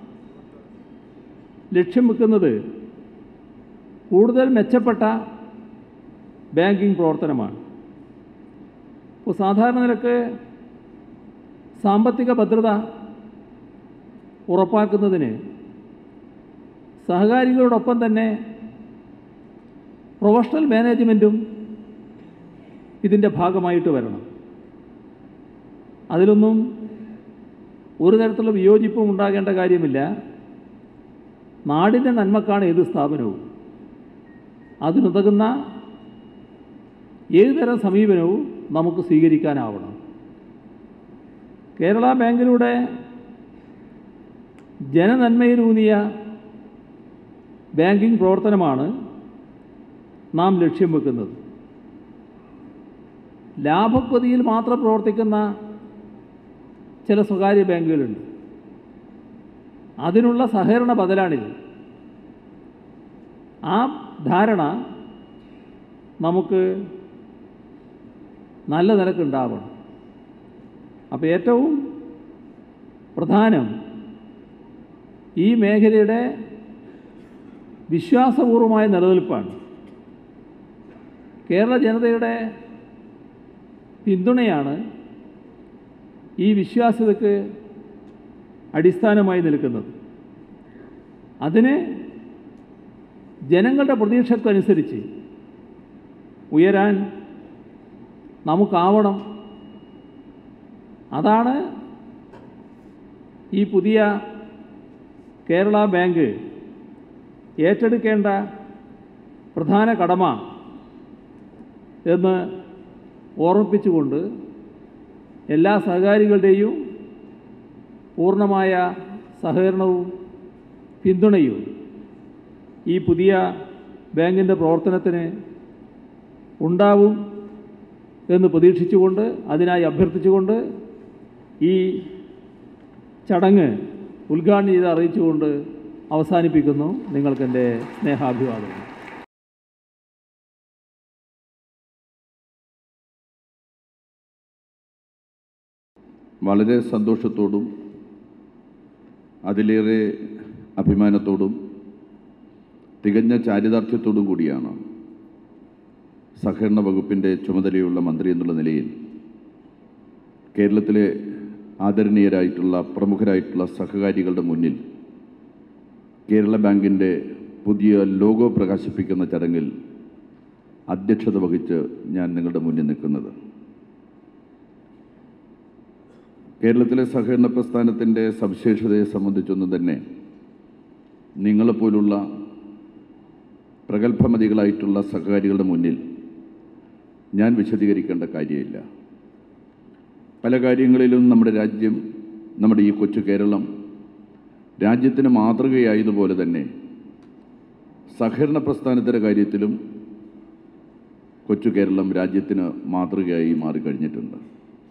ലക്ഷ്യം വെക്കുന്നത് കൂടുതൽ മെച്ചപ്പെട്ട ബാങ്കിംഗ് പ്രവർത്തനമാണ് ഇപ്പോൾ സാധാരണ നിലക്ക് സാമ്പത്തിക ഭദ്രത ഉറപ്പാക്കുന്നതിന് സഹകാരികളോടൊപ്പം തന്നെ പ്രൊഫഷണൽ മാനേജ്മെൻറ്റും ഇതിൻ്റെ ഭാഗമായിട്ട് വരണം അതിലൊന്നും ഒരു തരത്തിലുള്ള വിയോജിപ്പും ഉണ്ടാകേണ്ട കാര്യമില്ല നാടിൻ്റെ നന്മക്കാണ് ഏത് സ്ഥാപനവും അതിനുതകുന്ന ഏത് തരം സമീപനവും നമുക്ക് സ്വീകരിക്കാനാവണം കേരള ബാങ്കിലൂടെ ജനനന്മയിലൂന്നിയ ബാങ്കിംഗ് പ്രവർത്തനമാണ് നാം ലക്ഷ്യം വെക്കുന്നത് ലാഭക്കൊതിയിൽ മാത്രം പ്രവർത്തിക്കുന്ന ചില സ്വകാര്യ ബാങ്കുകളുണ്ട് അതിനുള്ള സഹകരണ ബദലാണിത് ആ ധാരണ നമുക്ക് നല്ല നിലക്കുണ്ടാവണം അപ്പോൾ ഏറ്റവും പ്രധാനം ഈ മേഖലയുടെ വിശ്വാസപൂർവമായ നിലനിൽപ്പാണ് കേരള ജനതയുടെ പിന്തുണയാണ് ഈ വിശ്വാസ്യതയ്ക്ക് അടിസ്ഥാനമായി നിൽക്കുന്നത് അതിന് ജനങ്ങളുടെ പ്രതീക്ഷക്കനുസരിച്ച് ഉയരാൻ നമുക്കാവണം അതാണ് ഈ പുതിയ കേരള ബാങ്ക് ഏറ്റെടുക്കേണ്ട പ്രധാന കടമ എന്ന് ഓർമ്മിപ്പിച്ചുകൊണ്ട് എല്ലാ സഹകാരികളുടെയും പൂർണ്ണമായ സഹകരണവും പിന്തുണയും ഈ പുതിയ ബാങ്കിൻ്റെ പ്രവർത്തനത്തിന് ഉണ്ടാവും എന്ന് പ്രതീക്ഷിച്ചുകൊണ്ട് അതിനായി അഭ്യർത്ഥിച്ചുകൊണ്ട് ഈ ചടങ്ങ് ഉദ്ഘാടനം ചെയ്ത് അറിയിച്ചുകൊണ്ട് അവസാനിപ്പിക്കുന്നു നിങ്ങൾക്കെൻ്റെ സ്നേഹാഭിവാദങ്ങൾ വളരെ സന്തോഷത്തോടും അതിലേറെ അഭിമാനത്തോടും തികഞ്ഞ ചാരിതാർത്ഥ്യത്തോടും കൂടിയാണ് സഹകരണ വകുപ്പിൻ്റെ ചുമതലയുള്ള മന്ത്രി എന്നുള്ള നിലയിൽ കേരളത്തിലെ ആദരണീയരായിട്ടുള്ള പ്രമുഖരായിട്ടുള്ള സഹകാരികളുടെ മുന്നിൽ കേരള ബാങ്കിൻ്റെ പുതിയ ലോഗോ പ്രകാശിപ്പിക്കുന്ന ചടങ്ങിൽ അധ്യക്ഷത വഹിച്ച് ഞാൻ നിങ്ങളുടെ മുന്നിൽ നിൽക്കുന്നത് കേരളത്തിലെ സഹകരണ പ്രസ്ഥാനത്തിൻ്റെ സവിശേഷതയെ സംബന്ധിച്ചൊന്നും തന്നെ നിങ്ങളെപ്പോലുള്ള പ്രഗത്ഭമതികളായിട്ടുള്ള സഹകാരികളുടെ മുന്നിൽ ഞാൻ വിശദീകരിക്കേണ്ട കാര്യമില്ല പല കാര്യങ്ങളിലും നമ്മുടെ രാജ്യം നമ്മുടെ ഈ കൊച്ചു കേരളം രാജ്യത്തിന് മാതൃകയായതുപോലെ തന്നെ സഹകരണ പ്രസ്ഥാനത്തിൻ്റെ കാര്യത്തിലും കൊച്ചു കേരളം രാജ്യത്തിന് മാതൃകയായി മാറിക്കഴിഞ്ഞിട്ടുണ്ട്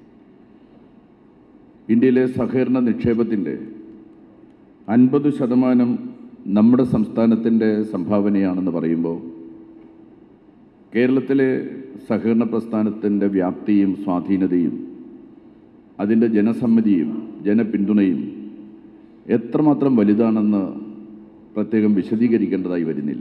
ഇന്ത്യയിലെ സഹകരണ നിക്ഷേപത്തിൻ്റെ അൻപത് ശതമാനം നമ്മുടെ സംസ്ഥാനത്തിൻ്റെ സംഭാവനയാണെന്ന് പറയുമ്പോൾ കേരളത്തിലെ സഹകരണ പ്രസ്ഥാനത്തിൻ്റെ വ്യാപ്തിയും സ്വാധീനതയും അതിൻ്റെ ജനസമ്മതിയും ജനപിന്തുണയും എത്രമാത്രം വലുതാണെന്ന് പ്രത്യേകം വിശദീകരിക്കേണ്ടതായി വരുന്നില്ല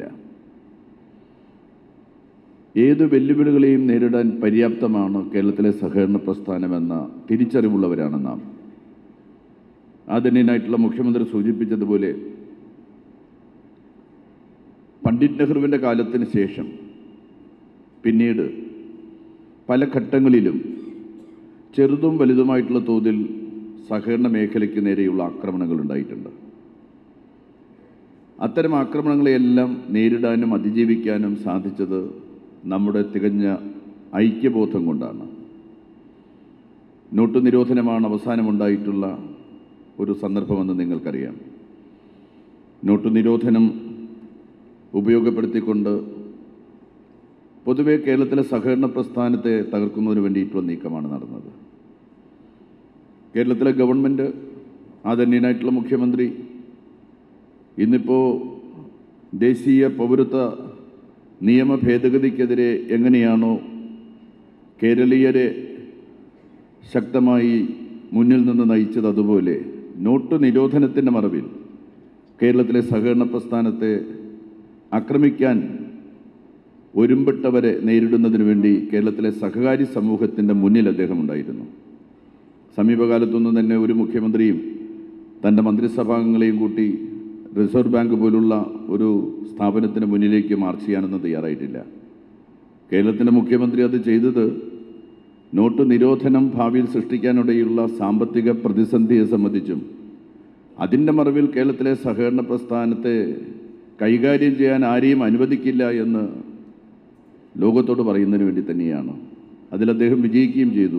ഏത് വെല്ലുവിളികളെയും നേരിടാൻ പര്യാപ്തമാണ് കേരളത്തിലെ സഹകരണ പ്രസ്ഥാനമെന്ന തിരിച്ചറിവുള്ളവരാണ് നാം ആദരണീയനായിട്ടുള്ള മുഖ്യമന്ത്രി സൂചിപ്പിച്ചതുപോലെ പണ്ഡിറ്റ് നെഹ്റുവിൻ്റെ കാലത്തിന് ശേഷം പിന്നീട് പല ഘട്ടങ്ങളിലും ചെറുതും വലുതുമായിട്ടുള്ള തോതിൽ സഹകരണ മേഖലയ്ക്ക് നേരെയുള്ള ആക്രമണങ്ങൾ ഉണ്ടായിട്ടുണ്ട് അത്തരം ആക്രമണങ്ങളെയെല്ലാം നേരിടാനും അതിജീവിക്കാനും സാധിച്ചത് നമ്മുടെ തികഞ്ഞ ഐക്യബോധം കൊണ്ടാണ് നോട്ട് നിരോധനമാണ് അവസാനമുണ്ടായിട്ടുള്ള ഒരു സന്ദർഭമെന്ന് നിങ്ങൾക്കറിയാം നോട്ട് നിരോധനം ഉപയോഗപ്പെടുത്തിക്കൊണ്ട് പൊതുവെ കേരളത്തിലെ സഹകരണ പ്രസ്ഥാനത്തെ തകർക്കുന്നതിന് വേണ്ടിയിട്ടുള്ള നീക്കമാണ് നടന്നത് കേരളത്തിലെ ഗവൺമെൻറ് ആദരണീയനായിട്ടുള്ള മുഖ്യമന്ത്രി ഇന്നിപ്പോൾ ദേശീയ പൗരത്വ നിയമ ഭേദഗതിക്കെതിരെ എങ്ങനെയാണോ കേരളീയരെ ശക്തമായി മുന്നിൽ നിന്ന് നയിച്ചത് അതുപോലെ നോട്ട് നിരോധനത്തിൻ്റെ മറവിൽ കേരളത്തിലെ സഹകരണ പ്രസ്ഥാനത്തെ ആക്രമിക്കാൻ ഒരുമ്പെട്ടവരെ നേരിടുന്നതിന് വേണ്ടി കേരളത്തിലെ സഹകാരി സമൂഹത്തിൻ്റെ മുന്നിൽ അദ്ദേഹം ഉണ്ടായിരുന്നു സമീപകാലത്തൊന്നും തന്നെ ഒരു മുഖ്യമന്ത്രിയും തൻ്റെ മന്ത്രിസഭാംഗങ്ങളെയും കൂട്ടി റിസർവ് ബാങ്ക് പോലുള്ള ഒരു സ്ഥാപനത്തിന് മുന്നിലേക്ക് മാർച്ച് ചെയ്യാനൊന്നും തയ്യാറായിട്ടില്ല കേരളത്തിൻ്റെ മുഖ്യമന്ത്രി അത് ചെയ്തത് നോട്ട് നിരോധനം ഭാവിയിൽ സൃഷ്ടിക്കാനിടയുള്ള സാമ്പത്തിക പ്രതിസന്ധിയെ സംബന്ധിച്ചും അതിൻ്റെ മറവിൽ കേരളത്തിലെ സഹകരണ പ്രസ്ഥാനത്തെ കൈകാര്യം ചെയ്യാൻ ആരെയും അനുവദിക്കില്ല എന്ന് ലോകത്തോട് പറയുന്നതിന് വേണ്ടി തന്നെയാണ് അതിൽ അദ്ദേഹം വിജയിക്കുകയും ചെയ്തു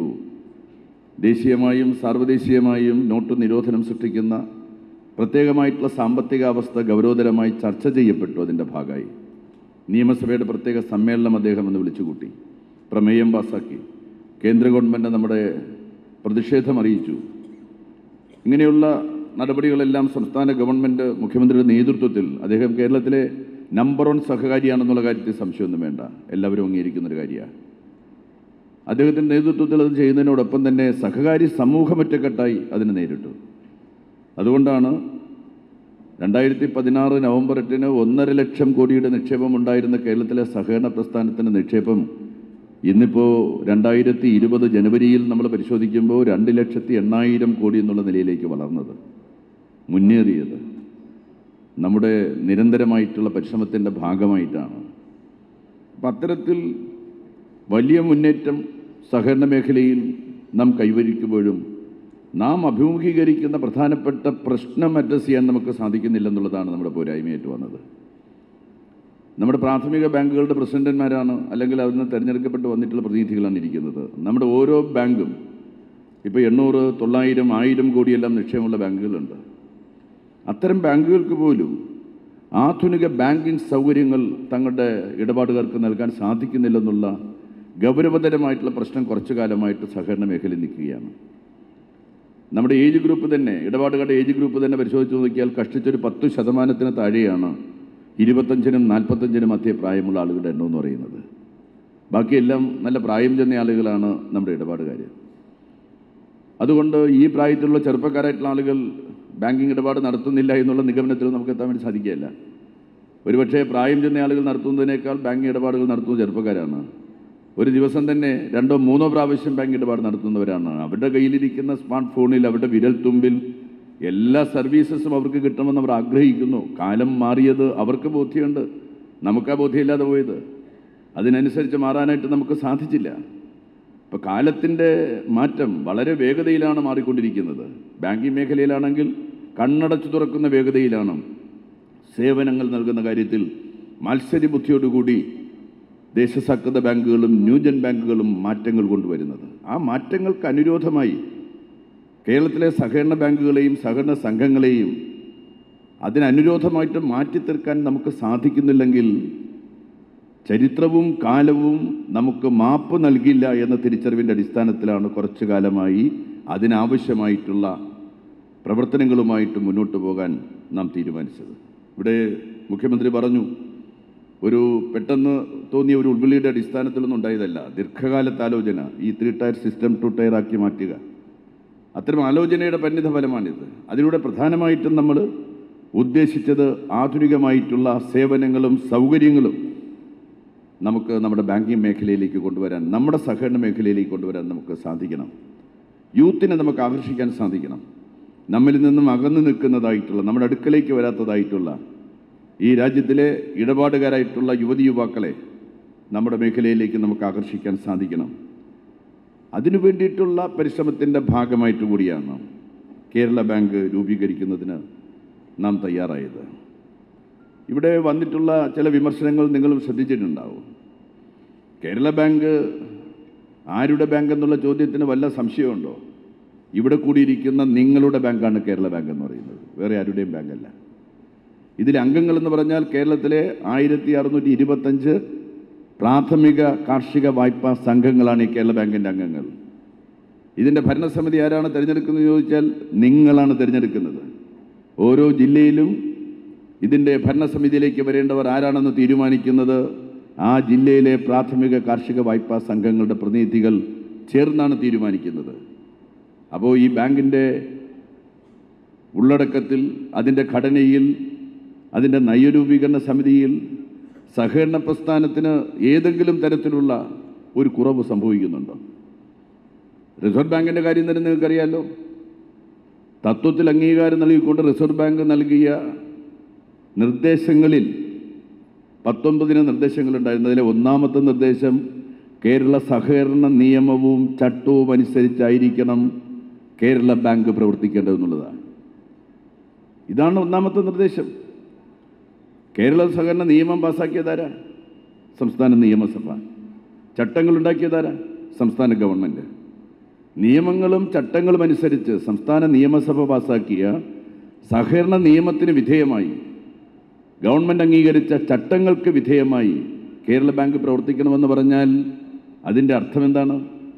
ദേശീയമായും സാർവദേശീയമായും നോട്ട് നിരോധനം സൃഷ്ടിക്കുന്ന പ്രത്യേകമായിട്ടുള്ള സാമ്പത്തിക അവസ്ഥ ഗൗരവതരമായി ചർച്ച ചെയ്യപ്പെട്ടു അതിൻ്റെ ഭാഗമായി നിയമസഭയുടെ പ്രത്യേക സമ്മേളനം അദ്ദേഹം ഒന്ന് വിളിച്ചുകൂട്ടി പ്രമേയം പാസാക്കി കേന്ദ്ര ഗവൺമെൻറ് നമ്മുടെ പ്രതിഷേധം അറിയിച്ചു ഇങ്ങനെയുള്ള നടപടികളെല്ലാം സംസ്ഥാന ഗവൺമെൻറ് മുഖ്യമന്ത്രിയുടെ നേതൃത്വത്തിൽ അദ്ദേഹം കേരളത്തിലെ നമ്പർ വൺ സഹകാരിയാണെന്നുള്ള കാര്യത്തിൽ സംശയമൊന്നും വേണ്ട എല്ലാവരും അംഗീകരിക്കുന്നൊരു കാര്യമാണ് അദ്ദേഹത്തിൻ്റെ നേതൃത്വത്തിൽ അത് ചെയ്യുന്നതിനോടൊപ്പം തന്നെ സഹകാരി സമൂഹം ഒറ്റക്കെട്ടായി അതിനെ നേരിട്ടു അതുകൊണ്ടാണ് രണ്ടായിരത്തി പതിനാറ് നവംബർ എട്ടിന് ഒന്നര ലക്ഷം കോടിയുടെ നിക്ഷേപം ഉണ്ടായിരുന്ന കേരളത്തിലെ സഹകരണ പ്രസ്ഥാനത്തിൻ്റെ നിക്ഷേപം ഇന്നിപ്പോൾ രണ്ടായിരത്തി ഇരുപത് ജനുവരിയിൽ നമ്മൾ പരിശോധിക്കുമ്പോൾ രണ്ട് ലക്ഷത്തി എണ്ണായിരം കോടി എന്നുള്ള നിലയിലേക്ക് വളർന്നത് മുന്നേറിയത് നമ്മുടെ നിരന്തരമായിട്ടുള്ള പരിശ്രമത്തിൻ്റെ ഭാഗമായിട്ടാണ് അപ്പം അത്തരത്തിൽ വലിയ മുന്നേറ്റം സഹകരണ മേഖലയിൽ നാം കൈവരിക്കുമ്പോഴും നാം അഭിമുഖീകരിക്കുന്ന പ്രധാനപ്പെട്ട പ്രശ്നം അഡ്രസ്സ് ചെയ്യാൻ നമുക്ക് സാധിക്കുന്നില്ലെന്നുള്ളതാണ് നമ്മുടെ പോരായ്മയായിട്ട് വന്നത് നമ്മുടെ പ്രാഥമിക ബാങ്കുകളുടെ പ്രസിഡന്റുമാരാണ് അല്ലെങ്കിൽ അതിൽ നിന്ന് തിരഞ്ഞെടുക്കപ്പെട്ട് വന്നിട്ടുള്ള പ്രതിനിധികളാണ് ഇരിക്കുന്നത് നമ്മുടെ ഓരോ ബാങ്കും ഇപ്പോൾ എണ്ണൂറ് തൊള്ളായിരം ആയിരം കോടിയെല്ലാം നിക്ഷേപമുള്ള ബാങ്കുകളുണ്ട് അത്തരം ബാങ്കുകൾക്ക് പോലും ആധുനിക ബാങ്കിങ് സൗകര്യങ്ങൾ തങ്ങളുടെ ഇടപാടുകാർക്ക് നൽകാൻ സാധിക്കുന്നില്ലെന്നുള്ള ഗൗരവതരമായിട്ടുള്ള പ്രശ്നം കുറച്ചു കാലമായിട്ട് സഹകരണ മേഖലയിൽ നിൽക്കുകയാണ് നമ്മുടെ ഏജ് ഗ്രൂപ്പ് തന്നെ ഇടപാടുകാരുടെ ഏജ് ഗ്രൂപ്പ് തന്നെ പരിശോധിച്ച് നോക്കിയാൽ കഷ്ടിച്ചൊരു പത്ത് ശതമാനത്തിന് താഴെയാണ് ഇരുപത്തഞ്ചിനും നാൽപ്പത്തഞ്ചിനും മധ്യ പ്രായമുള്ള ആളുകളുടെ എണ്ണം എന്ന് പറയുന്നത് ബാക്കിയെല്ലാം നല്ല പ്രായം ചെന്ന ആളുകളാണ് നമ്മുടെ ഇടപാടുകാർ അതുകൊണ്ട് ഈ പ്രായത്തിലുള്ള ചെറുപ്പക്കാരായിട്ടുള്ള ആളുകൾ ബാങ്കിങ് ഇടപാട് നടത്തുന്നില്ല എന്നുള്ള നിഗമനത്തിൽ നമുക്ക് എത്താൻ വേണ്ടി സാധിക്കുകയില്ല ഒരുപക്ഷേ പ്രായം ചെന്ന ആളുകൾ നടത്തുന്നതിനേക്കാൾ ബാങ്കിങ് ഇടപാടുകൾ നടത്തുന്നത് ചെറുപ്പക്കാരാണ് ഒരു ദിവസം തന്നെ രണ്ടോ മൂന്നോ പ്രാവശ്യം ബാങ്ക് ഇടപാട് നടത്തുന്നവരാണ് അവരുടെ കയ്യിലിരിക്കുന്ന സ്മാർട്ട് ഫോണിൽ അവരുടെ വിരൽത്തുമ്പിൽ എല്ലാ സർവീസസും അവർക്ക് കിട്ടണമെന്ന് അവർ ആഗ്രഹിക്കുന്നു കാലം മാറിയത് അവർക്ക് ബോധ്യമുണ്ട് നമുക്ക് ആ ബോധ്യമില്ലാതെ പോയത് അതിനനുസരിച്ച് മാറാനായിട്ട് നമുക്ക് സാധിച്ചില്ല ഇപ്പോൾ കാലത്തിൻ്റെ മാറ്റം വളരെ വേഗതയിലാണ് മാറിക്കൊണ്ടിരിക്കുന്നത് ബാങ്കിങ് മേഖലയിലാണെങ്കിൽ കണ്ണടച്ചു തുറക്കുന്ന വേഗതയിലാണ് സേവനങ്ങൾ നൽകുന്ന കാര്യത്തിൽ മത്സര ബുദ്ധിയോടുകൂടി ദേശസാൽകൃത ബാങ്കുകളും ന്യൂജൻ ബാങ്കുകളും മാറ്റങ്ങൾ കൊണ്ടുവരുന്നത് ആ മാറ്റങ്ങൾക്ക് അനുരോധമായി കേരളത്തിലെ സഹകരണ ബാങ്കുകളെയും സഹകരണ സംഘങ്ങളെയും അതിനനുരോധമായിട്ട് മാറ്റിത്തീർക്കാൻ നമുക്ക് സാധിക്കുന്നില്ലെങ്കിൽ ചരിത്രവും കാലവും നമുക്ക് മാപ്പ് നൽകില്ല എന്ന തിരിച്ചറിവിൻ്റെ അടിസ്ഥാനത്തിലാണ് കുറച്ചു കാലമായി അതിനാവശ്യമായിട്ടുള്ള പ്രവർത്തനങ്ങളുമായിട്ട് മുന്നോട്ട് പോകാൻ നാം തീരുമാനിച്ചത് ഇവിടെ മുഖ്യമന്ത്രി പറഞ്ഞു ഒരു പെട്ടെന്ന് തോന്നിയ ഒരു ഉൾവിളിയുടെ അടിസ്ഥാനത്തിലൊന്നും ഉണ്ടായതല്ല ദീർഘകാലത്തെ ആലോചന ഈ three tier system two tier ആക്കി മാറ്റുക അത്തരം ആലോചനയുടെ പരിണിത ഫലമാണിത് അതിലൂടെ പ്രധാനമായിട്ടും നമ്മൾ ഉദ്ദേശിച്ചത് ആധുനികമായിട്ടുള്ള സേവനങ്ങളും സൗകര്യങ്ങളും നമുക്ക് നമ്മുടെ ബാങ്കിങ് മേഖലയിലേക്ക് കൊണ്ടുവരാൻ നമ്മുടെ സഹകരണ മേഖലയിലേക്ക് കൊണ്ടുവരാൻ നമുക്ക് സാധിക്കണം യൂത്തിനെ നമുക്ക് ആകർഷിക്കാൻ സാധിക്കണം നമ്മിൽ നിന്നും അകന്നു നിൽക്കുന്നതായിട്ടുള്ള നമ്മുടെ അടുക്കലേക്ക് വരാത്തതായിട്ടുള്ള ഈ രാജ്യത്തിലെ ഇടപാടുകാരായിട്ടുള്ള യുവതി യുവാക്കളെ നമ്മുടെ മേഖലയിലേക്ക് നമുക്ക് ആകർഷിക്കാൻ സാധിക്കണം അതിനു വേണ്ടിയിട്ടുള്ള പരിശ്രമത്തിൻ്റെ ഭാഗമായിട്ട് കൂടിയാണ് കേരള ബാങ്ക് രൂപീകരിക്കുന്നതിന് നാം തയ്യാറായത് ഇവിടെ വന്നിട്ടുള്ള ചില വിമർശനങ്ങൾ നിങ്ങളും ശ്രദ്ധിച്ചിട്ടുണ്ടാവും കേരള ബാങ്ക് ആരുടെ ബാങ്ക് എന്നുള്ള ചോദ്യത്തിന് വല്ല സംശയമുണ്ടോ ഇവിടെ കൂടിയിരിക്കുന്ന നിങ്ങളുടെ ബാങ്കാണ് കേരള ബാങ്ക് എന്ന് പറയുന്നത് വേറെ ആരുടെയും ബാങ്കല്ല ഇതിൽ അംഗങ്ങൾ എന്ന് പറഞ്ഞാൽ കേരളത്തിലെ ആയിരത്തി അറുന്നൂറ്റി ഇരുപത്തഞ്ച് പ്രാഥമിക കാർഷിക വായ്പാ സംഘങ്ങളാണ് ഈ കേരള ബാങ്കിൻ്റെ അംഗങ്ങൾ ഇതിൻ്റെ ഭരണസമിതി ആരാണ് തിരഞ്ഞെടുക്കുന്നത് ചോദിച്ചാൽ നിങ്ങളാണ് തിരഞ്ഞെടുക്കുന്നത് ഓരോ ജില്ലയിലും ഇതിൻ്റെ ഭരണസമിതിയിലേക്ക് വരേണ്ടവർ ആരാണെന്ന് തീരുമാനിക്കുന്നത് ആ ജില്ലയിലെ പ്രാഥമിക കാർഷിക വായ്പാ സംഘങ്ങളുടെ പ്രതിനിധികൾ ചേർന്നാണ് തീരുമാനിക്കുന്നത് അപ്പോൾ ഈ ബാങ്കിൻ്റെ ഉള്ളടക്കത്തിൽ അതിൻ്റെ ഘടനയിൽ അതിൻ്റെ നയരൂപീകരണ സമിതിയിൽ സഹകരണ പ്രസ്ഥാനത്തിന് ഏതെങ്കിലും തരത്തിലുള്ള ഒരു കുറവ് സംഭവിക്കുന്നുണ്ടോ റിസർവ് ബാങ്കിൻ്റെ കാര്യം തന്നെ നിങ്ങൾക്കറിയാമല്ലോ തത്വത്തിൽ അംഗീകാരം നൽകിക്കൊണ്ട് റിസർവ് ബാങ്ക് നൽകിയ നിർദ്ദേശങ്ങളിൽ പത്തൊമ്പതിന് നിർദ്ദേശങ്ങളുണ്ടായിരുന്നു അതിലെ ഒന്നാമത്തെ നിർദ്ദേശം കേരള സഹകരണ നിയമവും ചട്ടവും അനുസരിച്ചായിരിക്കണം കേരള ബാങ്ക് പ്രവർത്തിക്കേണ്ടതെന്നുള്ളതാണ് ഇതാണ് ഒന്നാമത്തെ നിർദ്ദേശം കേരള സഹകരണ നിയമം പാസ്സാക്കിയതാരാ സംസ്ഥാന നിയമസഭ ചട്ടങ്ങൾ ഉണ്ടാക്കിയതാരാ സംസ്ഥാന ഗവൺമെൻറ് നിയമങ്ങളും ചട്ടങ്ങളും അനുസരിച്ച് സംസ്ഥാന നിയമസഭ പാസ്സാക്കിയ സഹകരണ നിയമത്തിന് വിധേയമായി ഗവൺമെൻറ് അംഗീകരിച്ച ചട്ടങ്ങൾക്ക് വിധേയമായി കേരള ബാങ്ക് പ്രവർത്തിക്കണമെന്ന് പറഞ്ഞാൽ അതിൻ്റെ അർത്ഥം എന്താണ്